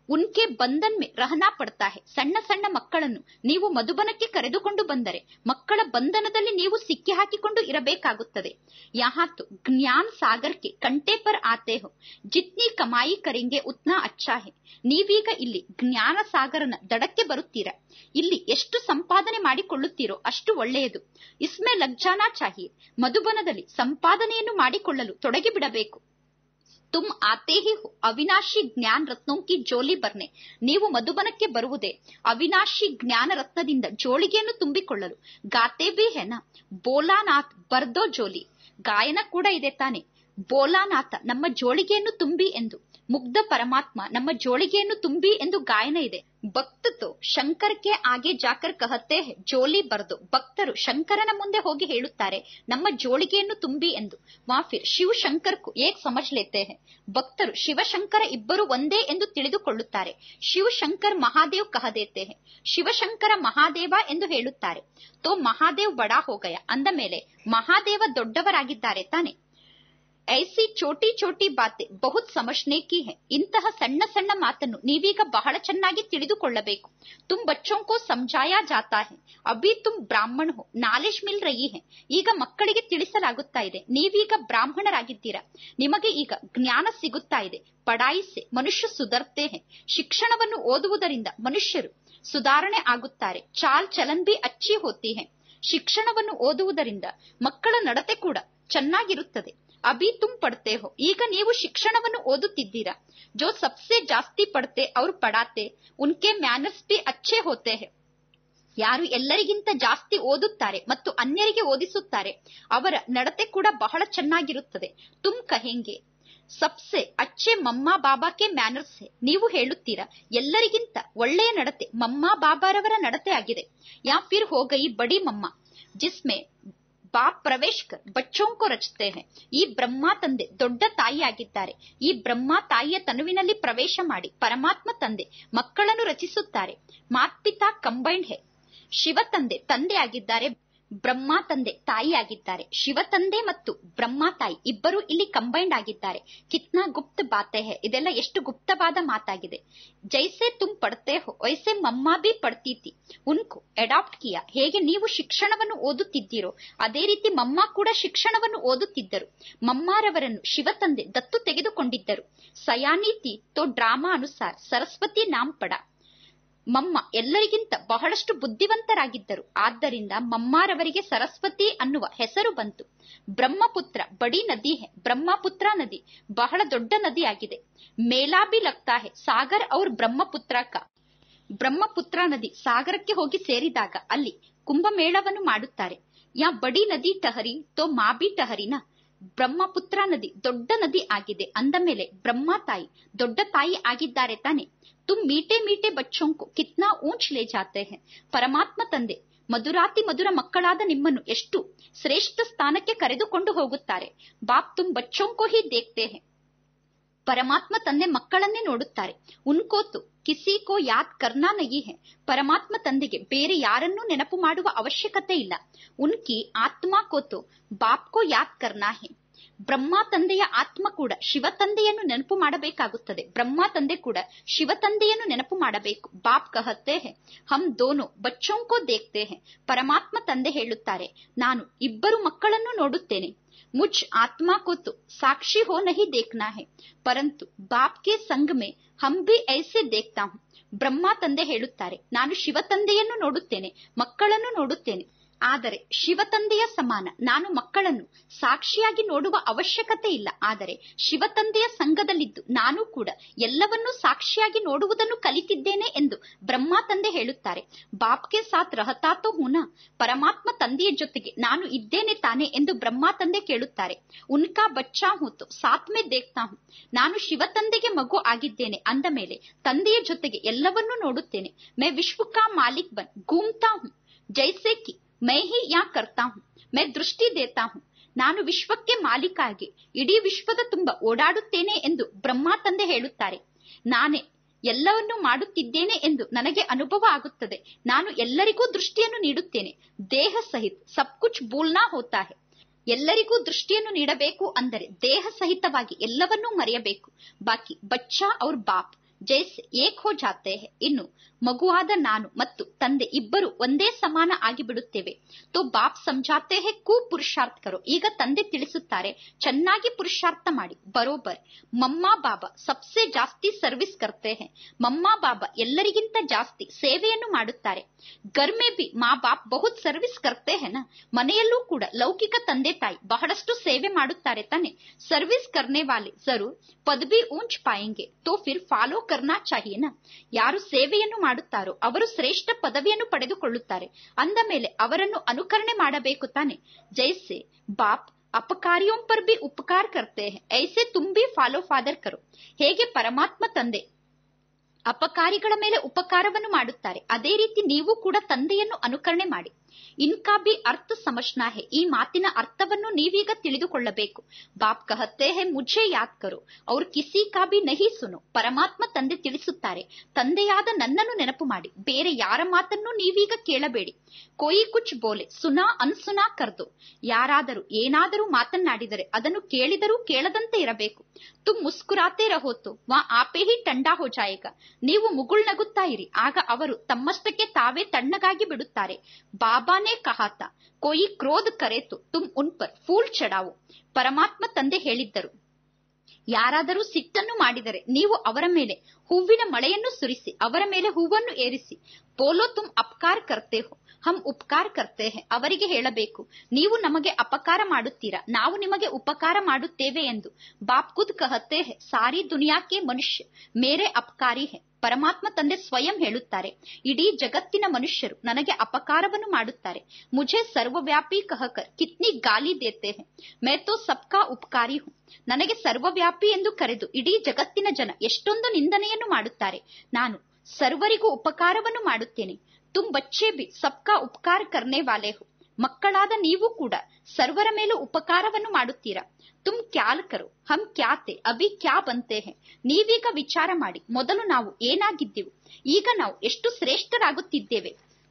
ಉನ್ಕೆ ಬಂಧನ್ ಮೇ ರಹನಾ ಪಡ್ತಾ ಹೆ ಸಣ್ಣ ಸಣ್ಣ ಮಕ್ಕಳನ್ನು ನೀವು ಮಧುಬನಕ್ಕೆ ಕರೆದುಕೊಂಡು ಬಂದರೆ ಮಕ್ಕಳ ಬಂಧನದಲ್ಲಿ ನೀವು ಸಿಕ್ಕಿ ಹಾಕಿಕೊಂಡು ಇರಬೇಕಾಗುತ್ತದೆ ಯಹಾ ತೋ ಜ್ಞಾನ್ ಸಾಗರ್ ಕೆ ಕಂಟೆ ಪರ್ ಆತೆ ಹೋ ಜಿತ್ನಿ ಕಮಾಯಿ ಕರೆಂಗೆ ಉತ್ನಾ ಅಚ್ಚಾ ಹೆ ನೀವೀಗ ಇಲ್ಲಿ ಜ್ಞಾನ ಸಾಗರನ ದಡಕ್ಕೆ ಬರುತ್ತೀರಾ ಇಲ್ಲಿ ಎಷ್ಟು ಸಂಪಾದನೆ ಮಾಡಿಕೊಳ್ಳುತ್ತೀರೋ ಅಷ್ಟು ಒಳ್ಳೆಯದು ಇಸ್ಮೆ ಲಗ್ಜಾನಾ ಚಾಹಿಯೆ ಮಧುಬನದಲ್ಲಿ ಸಂಪಾದನೆಯನ್ನು ಮಾಡಿಕೊಳ್ಳಲು ತೊಡಗಿ ಬಿಡಬೇಕು ತುಮ್ ಆತೆ ಹಿ ಹೋ ಅವಿನಾಶಿ ಜ್ಞಾನ ರತ್ನೋಂ ಕಿ ಜೋಲಿ ಬರ್ನೆ ನೀವು ಮಧುಬನಕ್ಕೆ ಬರುವುದೇ ಅವಿನಾಶಿ ಜ್ಞಾನ ರತ್ನದಿಂದ ಜೋಳಿಗೆಯನ್ನು ತುಂಬಿಕೊಳ್ಳಲು ಗಾತೆ ಬಿ ಹೆನ ಬೋಲಾನಾಥ್ ಬರ್ದೋ ಜೋಲಿ ಗಾಯನ ಕೂಡ ಇದೆ ತಾನೆ ಬೋಲಾನಾಥ ನಮ್ಮ ಜೋಳಿಗೆಯನ್ನು ತುಂಬಿ ಎಂದು ಮುಗ್ಧ ಪರಮಾತ್ಮ ನಮ್ಮ ಜೋಳಿಗೆಯನ್ನು ತುಂಬಿ ಎಂದು ಗಾಯನ ಇದೆ ಭಕ್ತ ತೋ ಶಂಕರ್ಗೆ ಆಗೆ ಜಾಕರ್ ಕಹತೆ ಹೆ ಜೋಲಿ ಬರ್ದು ಭಕ್ತರು ಶಂಕರನ ಮುಂದೆ ಹೋಗಿ ಹೇಳುತ್ತಾರೆ ನಮ್ಮ ಜೋಳಿಗೆಯನ್ನು ತುಂಬಿ ಎಂದು ವಾ ಫಿರ್ ಶಿವ ಶಂಕರ್ಕು ಏಕ್ ಸಮಜ್ ಲೇತೆ ಹೆ ಭಕ್ತರು ಶಿವಶಂಕರ ಇಬ್ಬರು ಒಂದೇ ಎಂದು ತಿಳಿದುಕೊಳ್ಳುತ್ತಾರೆ ಶಿವಶಂಕರ್ ಮಹಾದೇವ್ ಕಹದೇತೆ ಹೆ ಶಿವಶಂಕರ ಮಹಾದೇವ ಎಂದು ಹೇಳುತ್ತಾರೆ ತೋ ಮಹಾದೇವ್ ಬಡಾ ಹೋಗಯ ಅಂದ ಮೇಲೆ ಮಹಾದೇವ ದೊಡ್ಡವರಾಗಿದ್ದಾರೆ ತಾನೆ ಐಸಿ ಚೋಟಿ ಚೋಟಿ ಬಾತೆ ಬಹುತ್ ಸಮಜ್ನೆ ಕಿ ಹೆ ಇಂತಹ ಸಣ್ಣ ಸಣ್ಣ ಮಾತನ್ನು ನೀವೀಗ ಬಹಳ ಚೆನ್ನಾಗಿ ತಿಳಿದುಕೊಳ್ಳಬೇಕು ತುಮ್ ಬಚ್ಚೋಂ ಕೋ ಸಮಜಾಯಾ ಜಾತಾ ಹೆ ಅಭಿ ತುಮ್ ಬ್ರಾಹ್ಮಣ ಹೋ ನಾಲೆಜ್ ಮಿಲ್ ರಹಿ ಹೆ ಈಗ ಮಕ್ಕಳಿಗೆ ತಿಳಿಸಲಾಗುತ್ತಾ ಇದೆ ನೀವೀಗ ಬ್ರಾಹ್ಮಣರಾಗಿದ್ದೀರಾ ನಿಮಗೆ ಈಗ ಜ್ಞಾನ ಸಿಗುತ್ತಾ ಇದೆ ಪಡಾಯಿ ಸೆ ಮನುಷ್ಯ ಸುಧರ್ತೆ ಹೆ ಶಿಕ್ಷಣವನ್ನು ಓದುವುದರಿಂದ ಮನುಷ್ಯರು ಸುಧಾರಣೆ ಆಗುತ್ತಾರೆ ಚಾಲ್ ಚಲನ್ ಬಿ ಅಚ್ಚಿ ಹೋತಿ ಹೆ ಶಿಕ್ಷಣವನ್ನು ಓದುವುದರಿಂದ ಮಕ್ಕಳ ನಡತೆ ಕೂಡ ಚೆನ್ನಾಗಿರುತ್ತದೆ ಅಭಿ ತುಮ್ ಪಡ್ತೆ ಹೋ ಈಗ ನೀವು ಶಿಕ್ಷಣವನ್ನು ಓದುತ್ತಿದ್ದೀರಾ ಜೋ ಸಬ್ಸೆ ಜಾಸ್ತಿ ಪಡ್ತೆ ಅವ್ರು ಪಡಾತೆ ಉನ್ಕೆ ಮ್ಯಾನರ್ಸ್ ಬಿ ಅಚ್ಚೆ ಹೋತೆ ಹೆ ಯಾರು ಎಲ್ಲರಿಗಿಂತ ಜಾಸ್ತಿ ಓದುತ್ತಾರೆ ಮತ್ತು ಅನ್ಯರಿಗೆ ಓದಿಸುತ್ತಾರೆ ಅವರ ನಡತೆ ಕೂಡ ಬಹಳ ಚೆನ್ನಾಗಿರುತ್ತದೆ ತುಮ್ ಕಹೆಂಗೆ ಸಬ್ಸೆ ಅಚ್ಚೆ ಮಮ್ಮ ಬಾಬಾಕ್ಕೆ ಮ್ಯಾನರ್ಸ್ ಹೆ ನೀವು ಹೇಳುತ್ತೀರಾ ಎಲ್ಲರಿಗಿಂತ ಒಳ್ಳೆಯ ನಡತೆ ಮಮ್ಮ ಬಾಬಾರವರ ನಡತೆ ಆಗಿದೆ ಯಾ ಫಿರ್ ಹೋಗೈ ಬಡಿ ಮಮ್ಮ ಜಿಸ್ಮೆ ಬಾಪ್ ಪ್ರವೇಶ್ ಕರ್ ಬಚ್ಚೋಂ ಕೋ ರಚತೆ ಹೆ ಈ ಬ್ರಹ್ಮ ತಂದೆ ದೊಡ್ಡ ತಾಯಿಯಾಗಿದ್ದಾರೆ ಈ ಬ್ರಹ್ಮ ತಾಯಿಯ ತನುವಿನಲ್ಲಿ ಪ್ರವೇಶ ಮಾಡಿ ಪರಮಾತ್ಮ ತಂದೆ ಮಕ್ಕಳನ್ನು ರಚಿಸುತ್ತಾರೆ ಮಾತ್ಪಿತಾ ಕಂಬೈಂಡ್ ಹೆ ಶಿವ ತಂದೆ ತಂದೆ ಆಗಿದ್ದಾರೆ ಬ್ರಹ್ಮ ತಂದೆ ತಾಯಿಯಾಗಿದ್ದಾರೆ ಶಿವ ತಂದೆ ಮತ್ತು ಬ್ರಹ್ಮ ತಾಯಿ ಇಬ್ಬರು ಇಲ್ಲಿ ಕಂಬೈಂಡ್ ಆಗಿದ್ದಾರೆ ಕಿತ್ನಾ ಗುಪ್ತ ಬಾತೆ ಹೆ ಇದೆಲ್ಲ ಎಷ್ಟು ಗುಪ್ತವಾದ ಮಾತಾಗಿದೆ ಜೈಸೆ ತುಮ್ ಪಡ್ತೆ ಹೋ ವೈಸೆ ಮಮ್ಮ ಬಿ ಪಡ್ತೀತಿ ಉನ್ಕು ಅಡಾಪ್ಟ್ ಕಿಯಾ ಹೇಗೆ ನೀವು ಶಿಕ್ಷಣವನ್ನು ಓದುತ್ತಿದ್ದೀರೋ ಅದೇ ರೀತಿ ಮಮ್ಮ ಕೂಡ ಶಿಕ್ಷಣವನ್ನು ಓದುತ್ತಿದ್ದರು ಮಮ್ಮಾರವರನ್ನು ಶಿವ ತಂದೆ ದತ್ತು ತೆಗೆದುಕೊಂಡಿದ್ದರು ಸಯಾನೀತಿ ತೋ ಡ್ರಾಮಾ ಅನುಸಾರ ಸರಸ್ವತಿ ನಾಮ್ ಪಡ ಮಮ್ಮ ಎಲ್ಲರಿಗಿಂತ ಬಹಳಷ್ಟು ಬುದ್ಧಿವಂತರಾಗಿದ್ದರು ಆದ್ದರಿಂದ ಮಮ್ಮಾರವರಿಗೆ ಸರಸ್ವತಿ ಅನ್ನುವ ಹೆಸರು ಬಂತು ಬ್ರಹ್ಮಪುತ್ರ ಬಡಿ ನದಿ ಹೆ ಬ್ರಹ್ಮಪುತ್ರ ನದಿ ಬಹಳ ದೊಡ್ಡ ನದಿಯಾಗಿದೆ ಮೇಲಾ ಬಿ ಲಗ್ತಾ ಹೆ ಸಾಗರ್ ಅವ್ರ ಬ್ರಹ್ಮಪುತ್ರ ಕ ಬ್ರಹ್ಮಪುತ್ರ ನದಿ ಸಾಗರಕ್ಕೆ ಹೋಗಿ ಸೇರಿದಾಗ ಅಲ್ಲಿ ಕುಂಭಮೇಳವನ್ನು ಮಾಡುತ್ತಾರೆ ಯಾ ಬಡಿ ನದಿ ಟಹರಿ ತೋ ಮಾ ಬಿ ಟಹರಿನ ಬ್ರಹ್ಮಪುತ್ರ ನದಿ ದೊಡ್ಡ ನದಿ ಆಗಿದೆ ಅಂದ ಮೇಲೆ ಬ್ರಹ್ಮ ತಾಯಿ ದೊಡ್ಡ ತಾಯಿ ಆಗಿದ್ದಾರೆ ತಾನೆ ತುಮ್ ಮೀಟೆ ಮೀಟೆ ಬಚ್ಚೋಂಕು ಕಿತ್ನಾ ಊಂಚ್ ಲೇ ಜಾತೆ ಹೆ ಪರಮಾತ್ಮ ತಂದೆ ಮಧುರಾತಿ ಮಧುರ ಮಕ್ಕಳಾದ ನಿಮ್ಮನ್ನು ಎಷ್ಟು ಶ್ರೇಷ್ಠ ಸ್ಥಾನಕ್ಕೆ ಕರೆದುಕೊಂಡು ಹೋಗುತ್ತಾರೆ ಬಾಪ್ ತುಮ್ ಬಚ್ಚೋಂಕೋ ಹಿ ದೇಖ್ತೆ ಹೆ ಪರಮಾತ್ಮ ತಂದೆ ಮಕ್ಕಳನ್ನೇ ನೋಡುತ್ತಾರೆ ಉನ್ಕೋತು ಕಿಸಿ ಕೋ ಯಾದ್ ಕರ್ನಾ ನಹಿ ಹೆ ಪರಮಾತ್ಮ ತಂದೆಗೆ ಬೇರೆ ಯಾರನ್ನೂ ನೆನಪು ಮಾಡುವ ಅವಶ್ಯಕತೆ ಇಲ್ಲ ಉನ್ಕಿ ಆತ್ಮ ಕೋತು ಬಾಪ್ ಕೋ ಯಾದ್ ಕರ್ನಾ ಹೆ ಬ್ರಹ್ಮ ತಂದೆಯ ಆತ್ಮ ಕೂಡ ಶಿವ ತಂದೆಯನ್ನು ನೆನಪು ಮಾಡಬೇಕಾಗುತ್ತದೆ ಬ್ರಹ್ಮ ತಂದೆ ಕೂಡ ಶಿವ ತಂದೆಯನ್ನು ನೆನಪು ಮಾಡಬೇಕು ಬಾಪ್ ಕಹತ್ತೆ ಹೆ ಹಮ್ ದೋನೋ ಬಚ್ಚೋಂಕೋ ದೇಖ್ತೆ ಹೆ ಪರಮಾತ್ಮ ತಂದೆ ಹೇಳುತ್ತಾರೆ ನಾನು ಇಬ್ಬರು ಮಕ್ಕಳನ್ನು ನೋಡುತ್ತೇನೆ ಮುಜ್ ಆತ್ಮ ಕೋತು ಸಾಕ್ಷಿ ಹೋ ನಹಿ ದೇಖ್ನಾ ಹೆ ಪರಂತು ಬಾಪ್ ಕೆ ಸಂಗ್ ಮೇ ಹಮ್ ಭಿ ಐಸೆ ದೇಖ್ತಾ ಹೂಂ ಬ್ರಹ್ಮ ತಂದೆ ಹೇಳುತ್ತಾರೆ ನಾನು ಶಿವ ತಂದೆಯನ್ನು ನೋಡುತ್ತೇನೆ ಮಕ್ಕಳನ್ನು ನೋಡುತ್ತೇನೆ ಆದರೆ ಶಿವ ತಂದೆಯ ಸಮಾನ ನಾನು ಮಕ್ಕಳನ್ನು ಸಾಕ್ಷಿಯಾಗಿ ನೋಡುವ ಅವಶ್ಯಕತೆ ಇಲ್ಲ ಆದರೆ ಶಿವ ತಂದೆಯ ಸಂಘದಲ್ಲಿದ್ದು ನಾನು ಕೂಡ ಎಲ್ಲವನ್ನೂ ಸಾಕ್ಷಿಯಾಗಿ ನೋಡುವುದನ್ನು ಕಲಿತಿದ್ದೇನೆ ಎಂದು ಬ್ರಹ್ಮ ತಂದೆ ಹೇಳುತ್ತಾರೆ ಬಾಪ್ಗೆ ಸಾತ್ ರಹತಾತೋ ಹೂನಾ ಪರಮಾತ್ಮ ತಂದೆಯ ಜೊತೆಗೆ ನಾನು ಇದ್ದೇನೆ ತಾನೆ ಎಂದು ಬ್ರಹ್ಮ ತಂದೆ ಕೇಳುತ್ತಾರೆ ಉನ್ಕಾ ಬಚ್ಚಾ ಹೂತು ಸಾತ್ ಮೇ ದೇಖ್ತಾ ಹೂಂ ನಾನು ಶಿವ ತಂದೆಗೆ ಮಗು ಆಗಿದ್ದೇನೆ ಅಂದ ಮೇಲೆ ತಂದೆಯ ಜೊತೆಗೆ ಎಲ್ಲವನ್ನೂ ನೋಡುತ್ತೇನೆ ಮೇ ವಿಶ್ವಕಾ ಮಾಲಿಕ್ ಬನ್ ಘೂಮ್ತಾ ಹೂಂ ಜೈಸೆ ಕಿ ಮೈ ಹಿ ಯಾ ಕರ್ತಾ ಹೂಂ ಮೈ ದೃಷ್ಟಿ ದೇತಾ ಹೂಂ ನಾನು ವಿಶ್ವಕ್ಕೆ ಮಾಲೀಕಾಗಿ ಇಡೀ ವಿಶ್ವದ ತುಂಬ ಓಡಾಡುತ್ತೇನೆ ಎಂದು ಬ್ರಹ್ಮ ತಂದೆ ಹೇಳುತ್ತಾರೆ ನಾನೇ ಎಲ್ಲವನ್ನೂ ಮಾಡುತ್ತಿದ್ದೇನೆ ಎಂದು ನನಗೆ ಅನುಭವ ಆಗುತ್ತದೆ ನಾನು ಎಲ್ಲರಿಗೂ ದೃಷ್ಟಿಯನ್ನು ನೀಡುತ್ತೇನೆ ದೇಹ ಸಹಿತ ಸಬ್ ಕುಚ್ ಭೂಲ್ನಾ ಹೋತಾ ಹೆ ಎಲ್ಲರಿಗೂ ದೃಷ್ಟಿಯನ್ನು ನೀಡಬೇಕು ಅಂದರೆ ದೇಹ ಸಹಿತವಾಗಿ ಎಲ್ಲವನ್ನೂ ಮರೆಯಬೇಕು ಬಾಕಿ ಬಚ್ಚಾ ಅವ್ರ ಬಾಪ್ ಜೈಸೆ ಏಕ್ ಹೋ ಜಾತೆ ಹೈ ಇನ್ನು ಮಗುವಾದ ನಾನು ಮತ್ತು ತಂದೆ ಇಬ್ಬರು ಒಂದೇ ಸಮಾನ ಆಗಿಬಿಡುತ್ತೇವೆ ತೋ ಬಾಪ್ ಸಮझाते हैं खूब ಪುರುಷಾರ್ಥ ಕರೋ ಈಗ ತಂದೆ ತಿಳಿಸುತ್ತಾರೆ ಚೆನ್ನಾಗಿ ಪುರುಷಾರ್ಥ ಮಾಡಿ ಬರೋಬರ್ ಮಮ್ಮಾ ಬಾಬಾ ಸಬ್ಸೆ ಜಾಸ್ತಿ ಸರ್ವಿಸ್ ಕರ್ತೆ ಹೈ ಮಮ್ಮಾ ಬಾಬಾ ಎಲ್ಲರಿಗಿಂತ ಜಾಸ್ತಿ ಸೇವೆಯನ್ನು ಮಾಡುತ್ತಾರೆ ಘರ್ ಮೇ ಬಿ ಮಾ ಬಾಪ್ ಬಹುತ್ ಸರ್ವಿಸ್ ಕರ್ತೆ ಹೆನ ಮನೆಯಲ್ಲೂ ಕೂಡ ಲೌಕಿಕ ತಂದೆ ತಾಯಿ ಬಹಳಷ್ಟು ಸೇವೆ ಮಾಡುತ್ತಾರೆ ತಾನೆ ಸರ್ವಿಸ್ ಕರ್ನೆ ವಾಲೆ ಜರೂರ್ ಪದವಿ ಊಂಚ್ ಪಾಯೆಂಗೆ ತೋ ಫಿರ್ ಫಾಲೋ ಕರ್ನಾ ಚಾಹಿಯೇನಾ ಯಾರು ಸೇವೆಯನ್ನು ಮಾಡುತ್ತಾರೋ ಅವರು ಶ್ರೇಷ್ಠ ಪದವಿಯನ್ನು ಪಡೆದುಕೊಳ್ಳುತ್ತಾರೆ ಅಂದ ಮೇಲೆ ಅವರನ್ನು ಅನುಕರಣೆ ಮಾಡಬೇಕು ತಾನೆ ಜೈಸೆ ಬಾಪ್ ಅಪಕಾರಿಯೋಂ ಪರ್ ಬಿ ಉಪಕಾರ ಕರ್ತೆ ಹೈ ಐಸೆ ತುಮ್ ಬಿ ಫಾಲೋ ಫಾದರ್ ಕರೋ ಹೇಗೆ ಪರಮಾತ್ಮ ತಂದೆ ಅಪಕಾರಿಗಳ ಮೇಲೆ ಉಪಕಾರವನ್ನು ಮಾಡುತ್ತಾರೆ ಅದೇ ರೀತಿ ನೀವು ಕೂಡ ತಂದೆಯನ್ನು ಅನುಕರಣೆ ಮಾಡಿ ಇನ್ಕಾ ಬಿ ಅರ್ಥ ಸಮಜ್ನಾ ಹೇ ಈ ಮಾತಿನ ಅರ್ಥವನ್ನು ನೀವೀಗ ತಿಳಿದುಕೊಳ್ಳಬೇಕು ಬಾಪ್ ಕಹತ್ತೆ ಹೇ ಮುझे ಯಾದ್ ಕರೋ ಅವ್ರು ಕಿಸಿ ಕಾ ಬಿ ನಹಿ ಸುನೋ ಪರಮಾತ್ಮ ತಂದೆ ತಿಳಿಸುತ್ತಾರೆ ತಂದೆಯಾದ ನನ್ನನ್ನು ನೆನಪು ಮಾಡಿ ಬೇರೆ ಯಾರ ಮಾತನ್ನು ನೀವೀಗ ಕೇಳಬೇಡಿ ಕೊಯಿ ಕುಚ್ ಬೋಲೆ ಸುನಾ ಅನ್ಸುನಾ ಕರ್ದು ಯಾರಾದರೂ ಏನಾದರೂ ಮಾತನ್ನಾಡಿದರೆ ಅದನ್ನು ಕೇಳಿದರೂ ಕೇಳದಂತೆ ಇರಬೇಕು ತುಮ್ ಮುಸ್ಕುರಾತೆ ರಹೋತು ವಾ ಆಪೇ ಹಿ ಟಂಡಾ ಹೋ ಜಾಯೇಗ ನೀವು ಮುಗುಳ್ನಗುತ್ತಾ ಇರಿ ಆಗ ಅವರು ತಮ್ಮಷ್ಟಕ್ಕೆ ತಾವೇ ತಣ್ಣಗಾಗಿ ಬಿಡುತ್ತಾರೆ ಬಾಬಾನೇ ಕಹಾತ ಕೊಯಿ ಕ್ರೋಧ ಕರೆತು ತುಮ್ ಉನ್ ಪರ್ ಫೂಲ್ ಚಡಾವು ಪರಮಾತ್ಮ ತಂದೆ ಹೇಳಿದ್ದರು ಯಾರಾದರೂ ಸಿಟ್ಟನ್ನು ಮಾಡಿದರೆ ನೀವು ಅವರ ಮೇಲೆ ಹೂವಿನ ಮಳೆಯನ್ನು ಸುರಿಸಿ ಅವರ ಮೇಲೆ ಹೂವನ್ನು ಏರಿಸಿ ಬೋಲೋ ತುಮ್ ಅಪಕಾರ ಕರ್ತೆ ಹೋ ಹಮ್ ಉಪಕಾರ ಕರ್ತೆ ಹೇ ಅವರಿಗೆ ಹೇಳಬೇಕು ನೀವು ನಮಗೆ ಅಪಕಾರ ಮಾಡುತ್ತೀರಾ ನಾವು ನಿಮಗೆ ಉಪಕಾರ ಮಾಡುತ್ತೇವೆ ಎಂದು ಬಾಪ್ ಖುದ್ ಕಹತೆ ಹೇ ಸಾರಿ ದುನಿಯಾಕ್ಕೆ ಮನುಷ್ಯ ಮೇರೆ ಅಪಕಾರಿ ಹೇ ಪರಮಾತ್ಮ ತಂದೆ ಸ್ವಯಂ ಹೇಳುತ್ತಾರೆ ಇಡೀ ಜಗತ್ತಿನ ಮನುಷ್ಯರು ನನಗೆ ಅಪಕಾರವನ್ನು ಮಾಡುತ್ತಾರೆ ಮುझे ಸರ್ವವ್ಯಾಪಿ ಕಹಕರ್ ಕಿತ್ನಿ ಗಾಲಿ ದೇತೆ ಹೇ ಮೈ ತೋ ಸಬ್ಕಾ ಉಪಕಾರಿ ಹೂಂ ನನಗೆ ಸರ್ವವ್ಯಾಪಿ ಎಂದು ಕರೆದು ಇಡೀ ಜಗತ್ತಿನ ಜನ ಎಷ್ಟೊಂದು ನಿಂದನೆಯನ್ನು ಮಾಡುತ್ತಾರೆ ನಾನು ಸರ್ವರಿಗೂ ಉಪಕಾರವನ್ನು ಮಾಡುತ್ತೇನೆ ತುಮ್ ಬಚ್ಚೆ ಬಿ ಸಬ್ಕಾ ಉಪಕಾರ ಕರ್ನೆ ವಾಲೆ ಹೋ ಮಕ್ಕಳಾದ ನೀವು ಕೂಡ ಸರ್ವರ ಮೇಲೂ ಉಪಕಾರವನ್ನು ಮಾಡುತ್ತೀರಾ ತುಮ್ ಕ್ಯಾಲ್ ಕರೋ ಹಮ್ ಕ್ಯಾತೆ ಅಭಿ ಕ್ಯಾ ಬಂತೆ ಹೇ ನೀವೀಗ ವಿಚಾರ ಮಾಡಿ ಮೊದಲು ನಾವು ಏನಾಗಿದ್ದೆವು ಈಗ ನಾವು ಎಷ್ಟು ಶ್ರೇಷ್ಠರಾಗುತ್ತಿದ್ದೇವೆ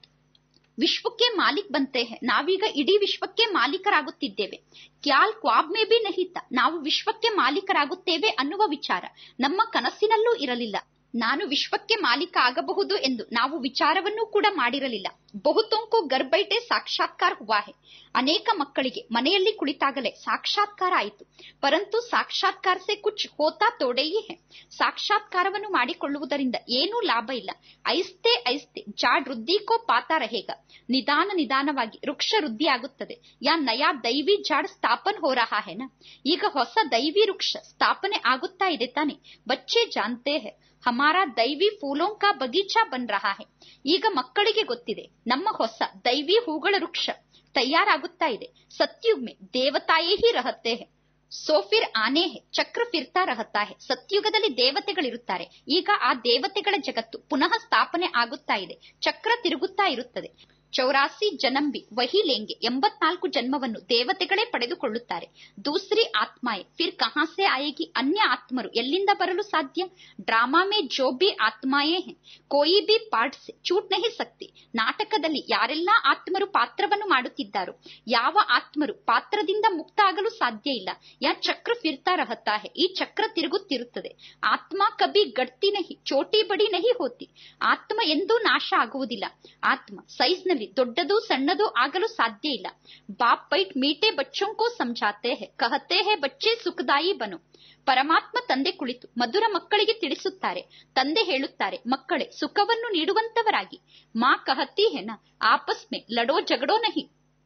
ವಿಶ್ವಕ್ಕೆ ಮಾಲೀಕ್ ಬಂತೆ ಹೇ ನಾವೀಗ ಇಡೀ ವಿಶ್ವಕ್ಕೆ ಮಾಲೀಕರಾಗುತ್ತಿದ್ದೇವೆ ಕ್ಯಾಲ್ ಕ್ವಾಬ್ ಮೇ ಬಿ ನಹಿತ ನಾವು ವಿಶ್ವಕ್ಕೆ ಮಾಲೀಕರಾಗುತ್ತೇವೆ ಅನ್ನುವ ವಿಚಾರ ನಮ್ಮ ಕನಸಿನಲ್ಲೂ ಇರಲಿಲ್ಲ ನಾನು ವಿಶ್ವಕ್ಕೆ ಮಾಲೀಕ ಆಗಬಹುದು ಎಂದು ನಾವು ವಿಚಾರವನ್ನೂ ಕೂಡ ಮಾಡಿರಲಿಲ್ಲ ಬಹುತೊಂಕು ಗರ್ಭೈಟೆ ಸಾಕ್ಷಾತ್ಕಾರ ಹುವಾ ಹೇ ಅನೇಕ ಮಕ್ಕಳಿಗೆ ಮನೆಯಲ್ಲಿ ಕುಳಿತಾಗಲೇ ಸಾಕ್ಷಾತ್ಕಾರ ಆಯಿತು ಪರಂತು ಸಾಕ್ಷಾತ್ಕಾರ ಸೆ ಕುಚ್ ಹೋತಾ ತೋಡೆಯೇ ಹೇ ಸಾಕ್ಷಾತ್ಕಾರವನ್ನು ಮಾಡಿಕೊಳ್ಳುವುದರಿಂದ ಏನೂ ಲಾಭ ಇಲ್ಲ ಐಸ್ತೆ ಐಸ್ತೆ ಜಾಡ್ ವೃದ್ಧಿಕೋ ಪಾತ ರಹೇಗ ನಿಧಾನ ನಿಧಾನವಾಗಿ ವೃಕ್ಷ ವೃದ್ಧಿ ಆಗುತ್ತದೆ ಯಾ ನಯಾ ದೈವಿ ಜಾಡ್ ಸ್ಥಾಪನ್ ಹೋ ರಹಾ ಹೇನ ಈಗ ಹೊಸ ದೈವಿ ವೃಕ್ಷ ಸ್ಥಾಪನೆ ಆಗುತ್ತಾ ಇದೆ ತಾನೆ ಬಚ್ಚೆ ಜಾನ್ತೆ ಹೇ ಹಮಾರಾ ದೈವಿ ಫೂಲೋಂ ಕಾ ಬಗೀಚಾ ಬನ್ ರಹಾ ಹೇ ಈಗ ಮಕ್ಕಳಿಗೆ ಗೊತ್ತಿದೆ ನಮ್ಮ ಹೊಸ ದೈವಿ ಹೂಗಳ ವೃಕ್ಷ ತಯಾರಾಗುತ್ತಾ ಇದೆ ಸತ್ಯುಗ್ ಮೇ ದೇವತಾಯೇ ಹಿ ರಹತೆ ಹೇ ಸೋ ಫಿರ್ ಆನೆ ಹೇ ಚಕ್ರ ಫಿರ್ತಾ ರಹತಾ ಹೇ ಸತ್ಯುಗದಲ್ಲಿ ದೇವತೆಗಳಿರುತ್ತಾರೆ ಈಗ ಆ ದೇವತೆಗಳ ಜಗತ್ತು ಪುನಃ ಸ್ಥಾಪನೆ ಆಗುತ್ತಾ ಇದೆ ಚಕ್ರ ತಿರುಗುತ್ತಾ ಇರುತ್ತದೆ ಚೌರಾಸಿ ಜನಂಬಿ ವಹಿ ಲೇಂಗೆ ಎಂಬತ್ನಾಲ್ಕು ಜನ್ಮವನ್ನು ದೇವತೆಗಳೇ ಪಡೆದುಕೊಳ್ಳುತ್ತಾರೆ ದೂಸರಿ ಆತ್ಮಾಯೆ ಫಿರ್ ಕಹಾಸೆ ಆಯೇಗಿ ಅನ್ಯ ಆತ್ಮರು ಎಲ್ಲಿಂದ ಬರಲು ಸಾಧ್ಯ ಡ್ರಾಮಾ ಮೇ ಜೋ ಬಿ ಆತ್ಮಾಯೇ ಹೇ ಕೋಯಿ ಬಿ ಪಾರ್ಟ್ ಸೆ ಚೂಟ್ ನಹಿ ಸಕ್ತಿ ನಾಟಕದಲ್ಲಿ ಯಾರೆಲ್ಲಾ ಆತ್ಮರು ಪಾತ್ರವನ್ನು ಮಾಡುತ್ತಿದ್ದಾರೋ ಯಾವ ಆತ್ಮರು ಪಾತ್ರದಿಂದ ಮುಕ್ತ ಆಗಲು ಸಾಧ್ಯ ಇಲ್ಲ ಯಾ ಚಕ್ರ ಫಿರ್ತಾ ರಹತಾ ಹೇ ಈ ಚಕ್ರ ತಿರುಗುತ್ತಿರುತ್ತದೆ ಆತ್ಮ ಕಬಿ ಗಡ್ತಿ ನಹಿ ಚೋಟಿ ಬಡಿ ನಹಿ ಹೋತಿ ಆತ್ಮ ಎಂದೂ ನಾಶ ಆಗುವುದಿಲ್ಲ ಆತ್ಮ ಸೈಜ್ ನಲ್ಲಿ ದೊಡ್ಡದು ಸಣ್ಣದು ಆಗಲು ಸಾಧ್ಯ ಇಲ್ಲ ಬಾಪ್ ಬೈಟ್ ಮೀಟೆ ಬಚ್ಚೋಂ ಕೋ ಸಮझाते हैं कहते हैं ಬಚ್ಚೆ ಸುಖದಾಯಿ ಬನು ಪರಮಾತ್ಮ ತಂದೆ ಕುಳಿತು ಮಧುರ ಮಕ್ಕಳಿಗೆ ತಿಳಿಸುತ್ತಾರೆ ತಂದೆ ಹೇಳುತ್ತಾರೆ ಮಕ್ಕಳೇ ಸುಖವನ್ನು ನೀಡುವಂತವರಾಗಿ ಮಾ ಕಹತಿ ಹೆನ ಆಪಸ್ ಮೇ ಲಡೋ ಜಗಡೋ ನಹಿ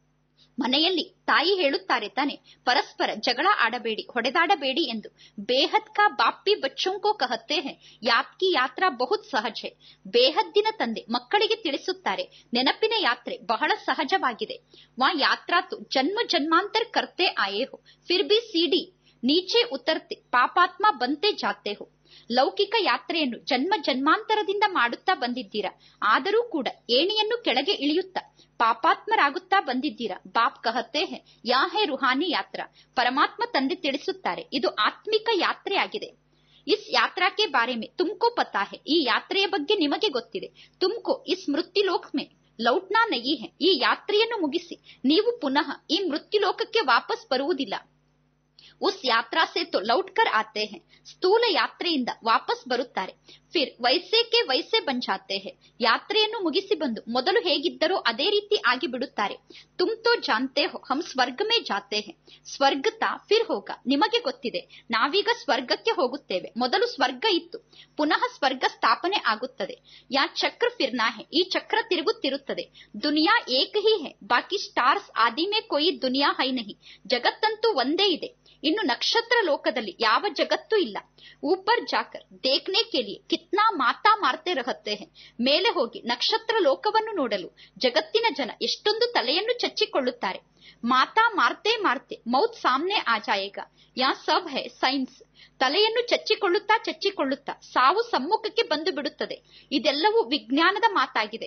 ಮನೆಯಲ್ಲಿ ತಾಯಿ ಹೇಳುತ್ತಾರೆ ತಾನೆ ಪರಸ್ಪರ ಜಗಳ ಆಡಬೇಡಿ ಹೊಡೆದಾಡಬೇಡಿ ಎಂದು ಬೇಹದ್ ಕಾ ಬಾಪ್ಪಿ ಬಚ್ಚೋಂಕೋ ಕಹತ್ತೆ ಹೇ ಯಾಪ್ಕಿ ಯಾತ್ರಾ ಬಹುತ್ ಸಹಜ ಹೇ ಬೇಹದ್ದಿನ ತಂದೆ ಮಕ್ಕಳಿಗೆ ತಿಳಿಸುತ್ತಾರೆ ನೆನಪಿನ ಯಾತ್ರೆ ಬಹಳ ಸಹಜವಾಗಿದೆ ವಾ ಯಾತ್ರಾತು ಜನ್ಮ ಜನ್ಮಾಂತರ ಕರ್ತೆ ಆಯೇ ಹೋ ಫಿರ್ ಬಿ ಸಿಡಿ ನೀಚೆ ಉತರ್ತೆ ಪಾಪಾತ್ಮ ಬಂತೆ ಜಾತೆ ಹೋ ಲೌಕಿಕ ಯಾತ್ರೆಯನ್ನು ಜನ್ಮ ಜನ್ಮಾಂತರದಿಂದ ಮಾಡುತ್ತಾ ಬಂದಿದ್ದೀರಾ ಆದರೂ ಕೂಡ ಏಣಿಯನ್ನು ಕೆಳಗೆ ಇಳಿಯುತ್ತಾ ಪಾಪಾತ್ಮರಾಗುತ್ತಾ ಬಂದಿದ್ದೀರಾ ಬಾಪ್ ಕಹತೆ ಹೇ ಯಾ ಹೇ ರುಹಾನಿ ಯಾತ್ರಾ ಪರಮಾತ್ಮ ತಂದೆ ತಿಳಿಸುತ್ತಾರೆ ಇದು ಆತ್ಮಿಕ ಯಾತ್ರೆಯಾಗಿದೆ ಇಸ್ ಯಾತ್ರಾ ಕೆ ಬಾರೆ ಮೇ ತುಮ್ಕೋ ಪತಾ ಹೇ ಈ ಯಾತ್ರೆಯ ಬಗ್ಗೆ ನಿಮಗೆ ಗೊತ್ತಿದೆ ತುಮ್ಕೋ ಇಸ್ ಮೃತ್ಯುಲೋಕ್ ಮೇ ಲೌಟ್ನಾ ನಯಿ ಹೇ ಈ ಯಾತ್ರೆಯನ್ನು ಮುಗಿಸಿ ನೀವು ಪುನಃ ಈ ಮೃತ್ಯುಲೋಕಕ್ಕೆ ವಾಪಸ್ ಬರುವುದಿಲ್ಲ ಉಸ್ ಯಾತ್ರಾ ಸೆ ತೋ ಲೌಟ್ ಕರ್ ಆತೆ ಹೈ ಸ್ಥೂಲ ಯಾತ್ರೆಯಿಂದ ವಾಪಸ್ ಬರುತ್ತಾರೆ ಫಿರ್ ವೈಸೇಕೆ ವೈಸೆ ಬನ್ ಜಾತೆ ಹೈ ಯಾತ್ರೆಯನ್ನು ಮುಗಿಸಿ ಬಂದು ಮೊದಲು ಹೇಗಿದ್ದರೋ ಅದೇ ರೀತಿ ಆಗಿ ಬಿಡುತ್ತಾರೆ ತುಮ್ ತೋ ಜಾನ್ತೆ ಹೋ ಹಮ್ ಸ್ವರ್ಗ ಮೇ ಜಾತೆ ಹೈ ಸ್ವರ್ಗ ತಾ ಫಿರ್ ಹೋಗ ನಿಮಗೆ ಗೊತ್ತಿದೆ ನಾವೀಗ ಸ್ವರ್ಗಕ್ಕೆ ಹೋಗುತ್ತೇವೆ ಮೊದಲು ಸ್ವರ್ಗ ಇತ್ತು ಪುನಃ ಸ್ವರ್ಗ ಸ್ಥಾಪನೆ ಆಗುತ್ತದೆ ಯಾ ಚಕ್ರ ಫಿರ್ನಾ ಹೈ ಈ ಚಕ್ರ ತಿರುಗುತ್ತಿರುತ್ತದೆ ದುನಿಯಾ ಏಕ ಹಿ ಹೈ ಬಾಕಿ ಸ್ಟಾರ್ಸ್ ಆದಿ ಮೇ ಕೊಯಿ ದುನಿಯಾ ಹೈ ನಹಿ ಜಗತ್ತಂತೂ ಒಂದೇ ಇದೆ ಇನ್ನು ನಕ್ಷತ್ರ ಲೋಕದಲ್ಲಿ ಯಾವ ಜಗತ್ತೂ ಇಲ್ಲ ಊಪರ್ ಜಾಕರ್ ದೇಖ್ನೆ ಕೆ ಲಿಯೆ ಕಿತ್ನಾ ಮಾತಾ ಮಾರ್ತೆ ರಹತೆ ಹೈ ಮೇಲೆ ಹೋಗಿ ನಕ್ಷತ್ರ ಲೋಕವನ್ನು ನೋಡಲು ಜಗತ್ತಿನ ಜನ ಎಷ್ಟೊಂದು ತಲೆಯನ್ನು ಚಚ್ಚಿಕೊಳ್ಳುತ್ತಾರೆ ಮಾತಾ ಮಾರ್ತೆ ಮಾರ್ತೆ ಮೌತ್ ಸಾಮ್ನೆ ಆ ಜಾಯೇಗಾ ಯಾ ಸಬ್ ಹೈ ಸೈನ್ಸ್ ತಲೆಯನ್ನು ಚಚ್ಚಿಕೊಳ್ಳುತ್ತಾ ಚಚ್ಚಿಕೊಳ್ಳುತ್ತಾ ಸಾವು ಸಮ್ಮುಖಕ್ಕೆ ಬಂದು ಬಿಡುತ್ತದೆ ಇದೆಲ್ಲವೂ ವಿಜ್ಞಾನದ ಮಾತಾಗಿದೆ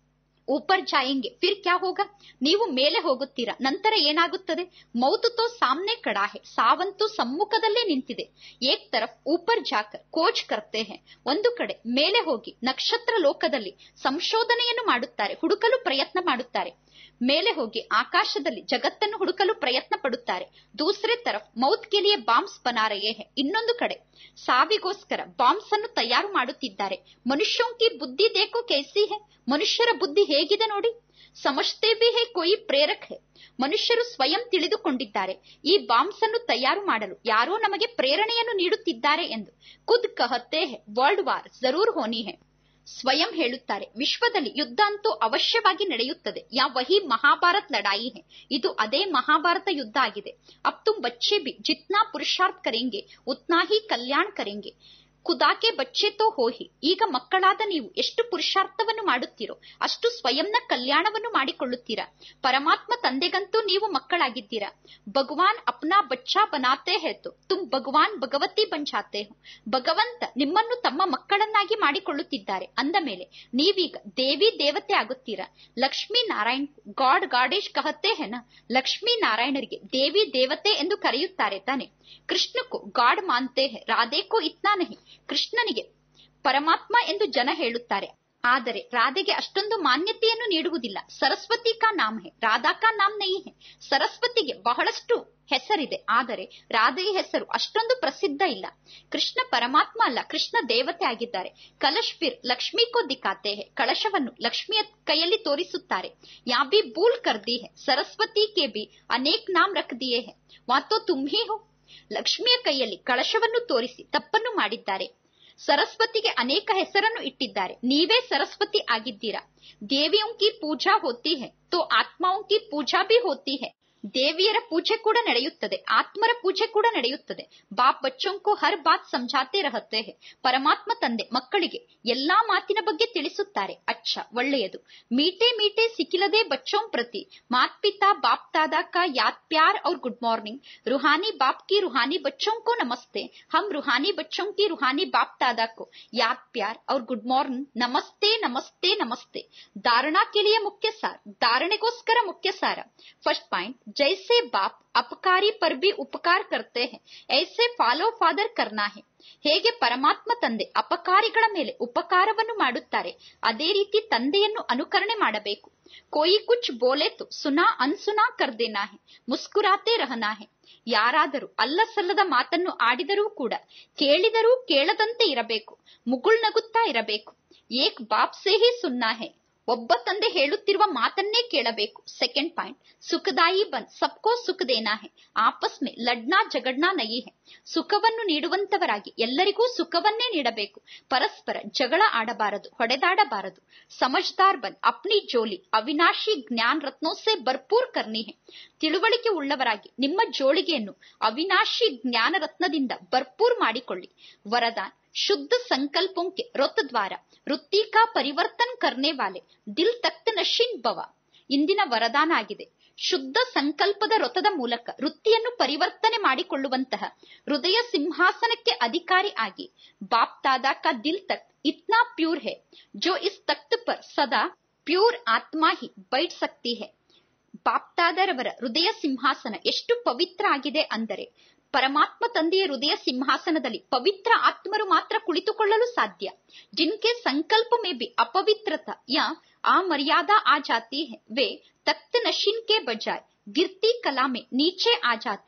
ऊपर जाएंगे फिर क्या होगा ನೀವು ಮೇಲೆ ಹೋಗುತ್ತೀರಾ ನಂತರ ಏನಾಗುತ್ತದೆ ಮೌತು ತೋ ಸಾಮ್ನೆ ಕಡಾ ಹೆ ಸಾವಂತೂ ಸಮ್ಮುಖದಲ್ಲೇ ನಿಂತಿದೆ ಏಕ್ ತರಫ್ ಊಪರ್ ಜಾಕರ್ ಕೋಚ್ ಕರ್ತೆ ಹೆ ಒಂದು ಕಡೆ ಮೇಲೆ ಹೋಗಿ ನಕ್ಷತ್ರ ಲೋಕದಲ್ಲಿ ಸಂಶೋಧನೆಯನ್ನು ಮಾಡುತ್ತಾರೆ ಹುಡುಕಲು ಪ್ರಯತ್ನ ಮಾಡುತ್ತಾರೆ ಮೇಲೆ ಹೋಗಿ ಆಕಾಶದಲ್ಲಿ ಜಗತ್ತನ್ನು ಹುಡುಕಲು ಪ್ರಯತ್ನ ಪಡುತ್ತಾರೆ ದೂಸರೆ ತರಫ್ ಮೌತ್ ಕೆಲಿಯೇ ಬಾಂಬ್ಸ್ ಬನಾರಯೇ ಹೆ ಇನ್ನೊಂದು ಕಡೆ ಸಾವಿಗೋಸ್ಕರ ಬಾಂಬ್ಸ್ ಅನ್ನು ತಯಾರು ಮಾಡುತ್ತಿದ್ದಾರೆ ಮನುಷ್ಯೋಂ ಕಿ ಬುದ್ಧಿ ದೇಕೋ ಕೈಸಿ ಹೆ ಮನುಷ್ಯರ ಬುದ್ಧಿ ಹೇಗಿದೆ ನೋಡಿ ಸಮಜ್ತೆ ಬಿ ಹೇ ಕೊಯಿ ಪ್ರೇರಕ್ ಹೇ ಮನುಷ್ಯರು ಸ್ವಯಂ ತಿಳಿದುಕೊಂಡಿದ್ದಾರೆ ಈ ಬಾಂಬ್ಸ್ ಅನ್ನು ತಯಾರು ಮಾಡಲು ಯಾರೋ ನಮಗೆ ಪ್ರೇರಣೆಯನ್ನು ನೀಡುತ್ತಿದ್ದಾರೆ ಎಂದು ಖುದ್ ಕಹತೆ ಹೇ ವರ್ಲ್ಡ್ ವಾರ್ ಜರೂರ್ ಹೋನಿ ಹೇ ಸ್ವಯಂ ಹೇಳುತ್ತಾರೆ ವಿಶ್ವದಲ್ಲಿ ಯುದ್ಧ ಅಂತೂ ಅವಶ್ಯವಾಗಿ ನಡೆಯುತ್ತದೆ ಯಾ ವಹಿ ಮಹಾಭಾರತ್ ಲಡಾಯಿ ಹೇ ಇದು ಅದೇ ಮಹಾಭಾರತ ಯುದ್ಧ ಆಗಿದೆ ಅಬ್ ತುಮ್ ಬಚ್ಚೆ ಬಿ ಜಿತ್ನಾ ಪುರುಷಾರ್ಥ ಕರೆಂಗೆ ಉತ್ನಾ ಹಿ ಕಲ್ಯಾಣ ಕರೆಂಗೆ ಖುದಾಕೆ ಬಚ್ಚೆ ತೋ ಹೋಹಿ ಈಗ ಮಕ್ಕಳಾದ ನೀವು ಎಷ್ಟು ಪುರುಷಾರ್ಥವನ್ನು ಮಾಡುತ್ತೀರೋ ಅಷ್ಟು ಸ್ವಯಂನ ಕಲ್ಯಾಣವನ್ನು ಮಾಡಿಕೊಳ್ಳುತ್ತೀರಾ ಪರಮಾತ್ಮ ತಂದೆಗಂತೂ ನೀವು ಮಕ್ಕಳಾಗಿದ್ದೀರಾ ಭಗವಾನ್ ಅಪ್ನಾ ಬಚ್ಚಾ ಬನಾತೆ ಹೇತು ತುಮ್ ಭಗವಾನ್ ಭಗವತಿ ಬಂಚಾತೆ ಹೋ ಭಗವಂತ ನಿಮ್ಮನ್ನು ತಮ್ಮ ಮಕ್ಕಳನ್ನಾಗಿ ಮಾಡಿಕೊಳ್ಳುತ್ತಿದ್ದಾರೆ ಅಂದ ಮೇಲೆ ನೀವೀಗ ದೇವಿ ದೇವತೆ ಆಗುತ್ತೀರಾ ಲಕ್ಷ್ಮೀ ನಾರಾಯಣ್ ಗಾಡ್ ಗಾಡೇಶ್ ಕಹತೆ ಹೆನ ಲಕ್ಷ್ಮೀ ನಾರಾಯಣರಿಗೆ ದೇವಿ ದೇವತೆ ಎಂದು ಕರೆಯುತ್ತಾರೆ ತಾನೆ ಕೃಷ್ಣಕ್ಕೂ ಗಾಡ್ ಮಾನ್ತೆ ಹೇ ರಾಧೇಕೋ ಇತ್ನಾ ನಹಿ ಕೃಷ್ಣನಿಗೆ ಪರಮಾತ್ಮ ಎಂದು ಜನ ಹೇಳುತ್ತಾರೆ ಆದರೆ ರಾಧೆಗೆ ಅಷ್ಟೊಂದು ಮಾನ್ಯತೆಯನ್ನು ನೀಡುವುದಿಲ್ಲ ಸರಸ್ವತಿ ಕಾ ನಾಮ್ ಹೇ ರಾಧಾ ಕಾ ನಾಮ್ ನೈ ಹೇ ಸರಸ್ವತಿಗೆ ಬಹಳಷ್ಟು ಹೆಸರಿದೆ ಆದರೆ ರಾಧೆಯ ಹೆಸರು ಅಷ್ಟೊಂದು ಪ್ರಸಿದ್ಧ ಇಲ್ಲ ಕೃಷ್ಣ ಪರಮಾತ್ಮ ಅಲ್ಲ ಕೃಷ್ಣ ದೇವತೆ ಆಗಿದ್ದಾರೆ ಕಲಶ್ ಫಿರ್ ಲಕ್ಷ್ಮೀ ಕೋ ದಿಖಾತೆ ಹೇ ಕಳಶವನ್ನು ಲಕ್ಷ್ಮಿಯ ಕೈಯಲ್ಲಿ ತೋರಿಸುತ್ತಾರೆ ಯಾ ಬಿ ಬೂಲ್ ಕರ್ದಿ ಹೇ ಸರಸ್ವತಿ ಕೆ ಬಿ ಅನೇಕ್ ನಾಮ್ ರಖ್ ದಿಯೇ ಹೇ ವಾತೋ ತುಮ್ ಹಿ ಹೋ ಲಕ್ಷ್ಮಿಯ ಕೈಯಲ್ಲಿ ಕಳಶವನ್ನು ತೋರಿಸಿ ತಪ್ಪನ್ನು ಮಾಡಿದ್ದಾರೆ ಸರಸ್ವತಿಗೆ ಅನೇಕ ಹೆಸರನ್ನು ಇಟ್ಟಿದ್ದಾರೆ ನೀವೇ ಸರಸ್ವತಿ ಆಗಿದ್ದೀರಾ ದೇವಿಯೋಂ ಕಿ ಪೂಜಾ ಹೋತಿ ಹೇ ತೋ ಆತ್ಮಾओं की पूजा भी होती है ದೇವಿಯರ ಪೂಜೆ ಕೂಡ ನಡೆಯುತ್ತದೆ ಆತ್ಮರ ಪೂಜೆ ಕೂಡ ನಡೆಯುತ್ತದೆ ಬಾಪ್ ಬಚ್ಚೋಂಕು ಹರ್ ಬಾತ್ ಸಮझाते रहते हैं ಪರಮಾತ್ಮ ತಂದೆ ಮಕ್ಕಳಿಗೆ ಎಲ್ಲಾ ಮಾತಿನ ಬಗ್ಗೆ ತಿಳಿಸುತ್ತಾರೆ ಅಚ್ಚ ಒಳ್ಳೆಯದು ಮೀಟೆ ಮೀಟೆ ಸಿಕ್ಕಿಲದೆ ಬಚ್ಚೋಂ ಪ್ರತಿ ಮಾತ್ ಪಿತಾ ಬಾಪ್ दादा का याद प्यार और गुड मॉर्निंग रूहानी बाप की रूहानी बच्चों को नमस्ते हम रूहानी बच्चों की रूहानी बाप दादा को याद प्यार और गुड मॉर्निंग नमस्ते नमस्ते नमस्ते धारणा के लिए मुख्य सार धारणेಗೋಸ್ಕರ ಮುಖ್ಯ ಸಾರ ಫಸ್ಟ್ ಪಾಯಿಂಟ್ जैसे बाप अपकारी पर भी उपकार करते हैं ऐसे ಫಾಲೋ ಫಾದರ್ करना है ಹೇಗೆ ಪರಮಾತ್ಮ ತಂದೆ ಅಪಕಾರಿಗಳ ಮೇಲೆ ಉಪಕಾರವನ್ನು ಮಾಡುತ್ತಾರೆ ಅದೇ ರೀತಿ ತಂದೆಯನ್ನು ಅನುಕರಣೆ ಮಾಡಬೇಕು ಕೋಯಿ ಕುಚ್ ಬೋಲೆ ತು ಸುನಾ ಅನ್ಸುನಾ ಕರ್ದೇನಾ ಹೆ ಮುಸ್ಕುರಾತೆ ರಹನಾ ಹೆ ಯಾರಾದರೂ ಅಲ್ಲ ಸಲ್ಲದ ಮಾತನ್ನು ಆಡಿದರೂ ಕೂಡ ಕೇಳಿದರೂ ಕೇಳದಂತೆ ಇರಬೇಕು ಮುಗುಳ್ನಗುತ್ತಾ ಇರಬೇಕು ಏಕ್ ಬಾಪ್ ಸೇ ಹಿ ಸುನ್ನಾ ಹೆ ಒಬ್ಬ ತಂದೆ ಹೇಳುತ್ತಿರುವ ಮಾತನ್ನೇ ಕೇಳಬೇಕು ಸೆಕೆಂಡ್ ಪಾಯಿಂಟ್ ಸುಖದಾಯಿ ಬನ್ ಸಬ್ಕೋ ಸುಖ ದೇನಾ ಹೆ ಆಪಸ್ ಮೇ ಲಡ್ನಾ ಜಗಡ್ನಾ ನಯಿ ಹೆ ಸುಖವನ್ನು ನೀಡುವಂತವರಾಗಿ ಎಲ್ಲರಿಗೂ ಸುಖವನ್ನೇ ನೀಡಬೇಕು ಪರಸ್ಪರ ಜಗಳ ಆಡಬಾರದು ಹೊಡೆದಾಡಬಾರದು ಸಮಜ್ದಾರ್ ಬನ್ ಅಪ್ನಿ ಜೋಲಿ ಅವಿನಾಶಿ ಜ್ಞಾನ್ ರತ್ನೋಸೆ ಭರ್ಪೂರ್ ಕರ್ನಿ ಹೆ ತಿಳುವಳಿಕೆ ಉಳ್ಳವರಾಗಿ ನಿಮ್ಮ ಜೋಳಿಗೆಯನ್ನು ಅವಿನಾಶಿ ಜ್ಞಾನ ರತ್ನದಿಂದ ಭರ್ಪೂರ್ ಮಾಡಿಕೊಳ್ಳಿ ವರದಾನ್ शुद्ध संकल्पों के रत द्वारा वृत्ति का परिवर्तन करने वाले दिल तख्त नशीನ್ ಭವ ಇಂದಿನ ವರದಾನ ಆಗಿದೆ ಶುದ್ಧ ಸಂಕಲ್ಪದ ರಥದ ಮೂಲಕ ವೃತ್ತಿಯನ್ನು ಪರಿವರ್ತನೆ ಮಾಡಿಕೊಳ್ಳುವಂತಹ ಹೃದಯ ಸಿಂಹಾಸನಕ್ಕೆ ಅಧಿಕಾರಿ ಆಗಿ ಬಾಪ್ ದಾದಾ ಕಾ ದಿಲ್ ತಕ್ ಇತ್ನಾ ಪ್ಯೂರ್ ಹೇ ಜೋ ಇಸ್ ತಖ್ತ್ ಪರ್ ಸದಾ ಪ್ಯೂರ್ ಆತ್ಮ ಹಿ ಬೈಟ್ ಸಕ್ತಿ ಹೇ ಬಾಪ್ತಾದರವರ ಹೃದಯ ಸಿಂಹಾಸನ ಎಷ್ಟು ಪವಿತ್ರ ಆಗಿದೆ ಅಂದರೆ ಪರಮಾತ್ಮ ತಂದೆಯ ಹೃದಯ ಸಿಂಹಾಸನದಲ್ಲಿ ಪವಿತ್ರ ಆತ್ಮರು ಮಾತ್ರ ಕುಳಿತುಕೊಳ್ಳಲು ಸಾಧ್ಯ ಜಿನ್ಕೆ ಸಂಕಲ್ಪ ಮೇ ಬಿ ಅಪವಿತ್ರತ ಯಾ ಆ ಮರ್ಯಾದಾ ಆ ಜಾತಿ ಹೇ ವೇ ತಖ್ತ್ ನಶಿನ್ ಕೆ ಬಜಾಯ್ ಗಿರ್ತಿ ಕಲಾ ಮೇ ನೀಚೆ ಆ ಜಾತೆ ಹೇ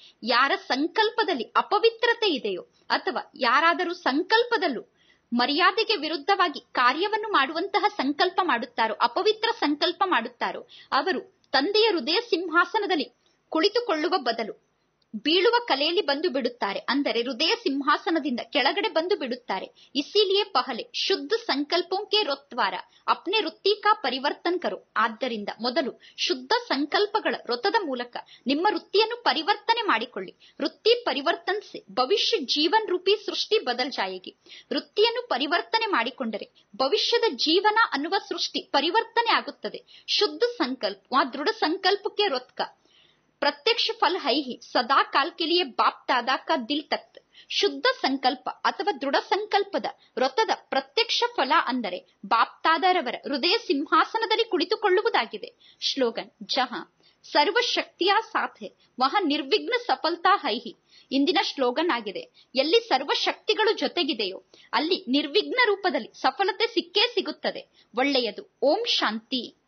ಯಾರ ಸಂಕಲ್ಪದಲ್ಲಿ ಅಪವಿತ್ರತೆ ಇದೆಯೋ ಅಥವಾ ಯಾರಾದರೂ ಸಂಕಲ್ಪದಲ್ಲೂ ಮರ್ಯಾದೆಗೆ ವಿರುದ್ಧವಾಗಿ ಕಾರ್ಯವನ್ನು ಮಾಡುವಂತಹ ಸಂಕಲ್ಪ ಮಾಡುತ್ತಾರೋ ಅಪವಿತ್ರ ಸಂಕಲ್ಪ ಮಾಡುತ್ತಾರೋ ಅವರು ತಂದೆಯ ಹೃದಯ ಸಿಂಹಾಸನದಲ್ಲಿ ಕುಳಿತುಕೊಳ್ಳುವ ಬದಲು ಬೀಳುವ ಕಲೆಯಲ್ಲಿ ಬಂದು ಬಿಡುತ್ತಾರೆ ಅಂದರೆ ಹೃದಯ ಸಿಂಹಾಸನದಿಂದ ಕೆಳಗಡೆ ಬಂದು ಬಿಡುತ್ತಾರೆ ಇಸಿಲಿಯೇ ಪಹಲೆ ಶುದ್ಧ ಸಂಕಲ್ಪೋಂಕೆ ರೊತ್ವಾರ ಅಪ್ನೆ ವೃತ್ತಿ ಕಾ ಪರಿವರ್ತನ್ ಕರು ಆದ್ದರಿಂದ ಮೊದಲು ಶುದ್ಧ ಸಂಕಲ್ಪಗಳ ವ್ರತದ ಮೂಲಕ ನಿಮ್ಮ ವೃತ್ತಿಯನ್ನು ಪರಿವರ್ತನೆ ಮಾಡಿಕೊಳ್ಳಿ ವೃತ್ತಿ ಪರಿವರ್ತನ್ ಸೆ ಭವಿಷ್ಯ ಜೀವನ್ ರೂಪಿ ಸೃಷ್ಟಿ ಬದಲ್ ಜಾಯೇಗಿ ವೃತ್ತಿಯನ್ನು ಪರಿವರ್ತನೆ ಮಾಡಿಕೊಂಡರೆ ಭವಿಷ್ಯದ ಜೀವನ ಅನ್ನುವ ಸೃಷ್ಟಿ ಪರಿವರ್ತನೆ ಆಗುತ್ತದೆ ಶುದ್ಧ ಸಂಕಲ್ಪ ಆ ದೃಢ ಸಂಕಲ್ಪಕ್ಕೆ ರೊತ್ಕ ಪ್ರತ್ಯಕ್ಷ ಫಲ ಹೈ ಹಿ ಸದಾ ಕಾಲ್ ಕೆ ಲಿಯೆ ಬಾಪ್ ದಾದಾ ಕಾ ದಿಲ್ ತಕ್ತ್ ಶುದ್ಧ ಸಂಕಲ್ಪ ಅಥವಾ ದೃಢ ಸಂಕಲ್ಪದ ವ್ರತದ ಪ್ರತ್ಯಕ್ಷ ಫಲ ಅಂದರೆ ಬಾಪ್ ತಾದಾರವರ ಹೃದಯ ಸಿಂಹಾಸನದಲ್ಲಿ ಕುಳಿತುಕೊಳ್ಳುವುದಾಗಿದೆ ಶ್ಲೋಗನ್ ಜಹ ಸರ್ವಶಕ್ತಿಯ ಸಾಥೆ ವಹ ನಿರ್ವಿಘ್ನ ಸಫಲತಾ ಹೈಹಿ ಇಂದಿನ ಶ್ಲೋಗನ್ ಆಗಿದೆ ಎಲ್ಲಿ ಸರ್ವಶಕ್ತಿಗಳು ಜೊತೆಗಿದೆಯೋ ಅಲ್ಲಿ ನಿರ್ವಿಘ್ನ ರೂಪದಲ್ಲಿ ಸಫಲತೆ ಸಿಕ್ಕೇ ಸಿಗುತ್ತದೆ ಒಳ್ಳೆಯದು ಓಂ ಶಾಂತಿ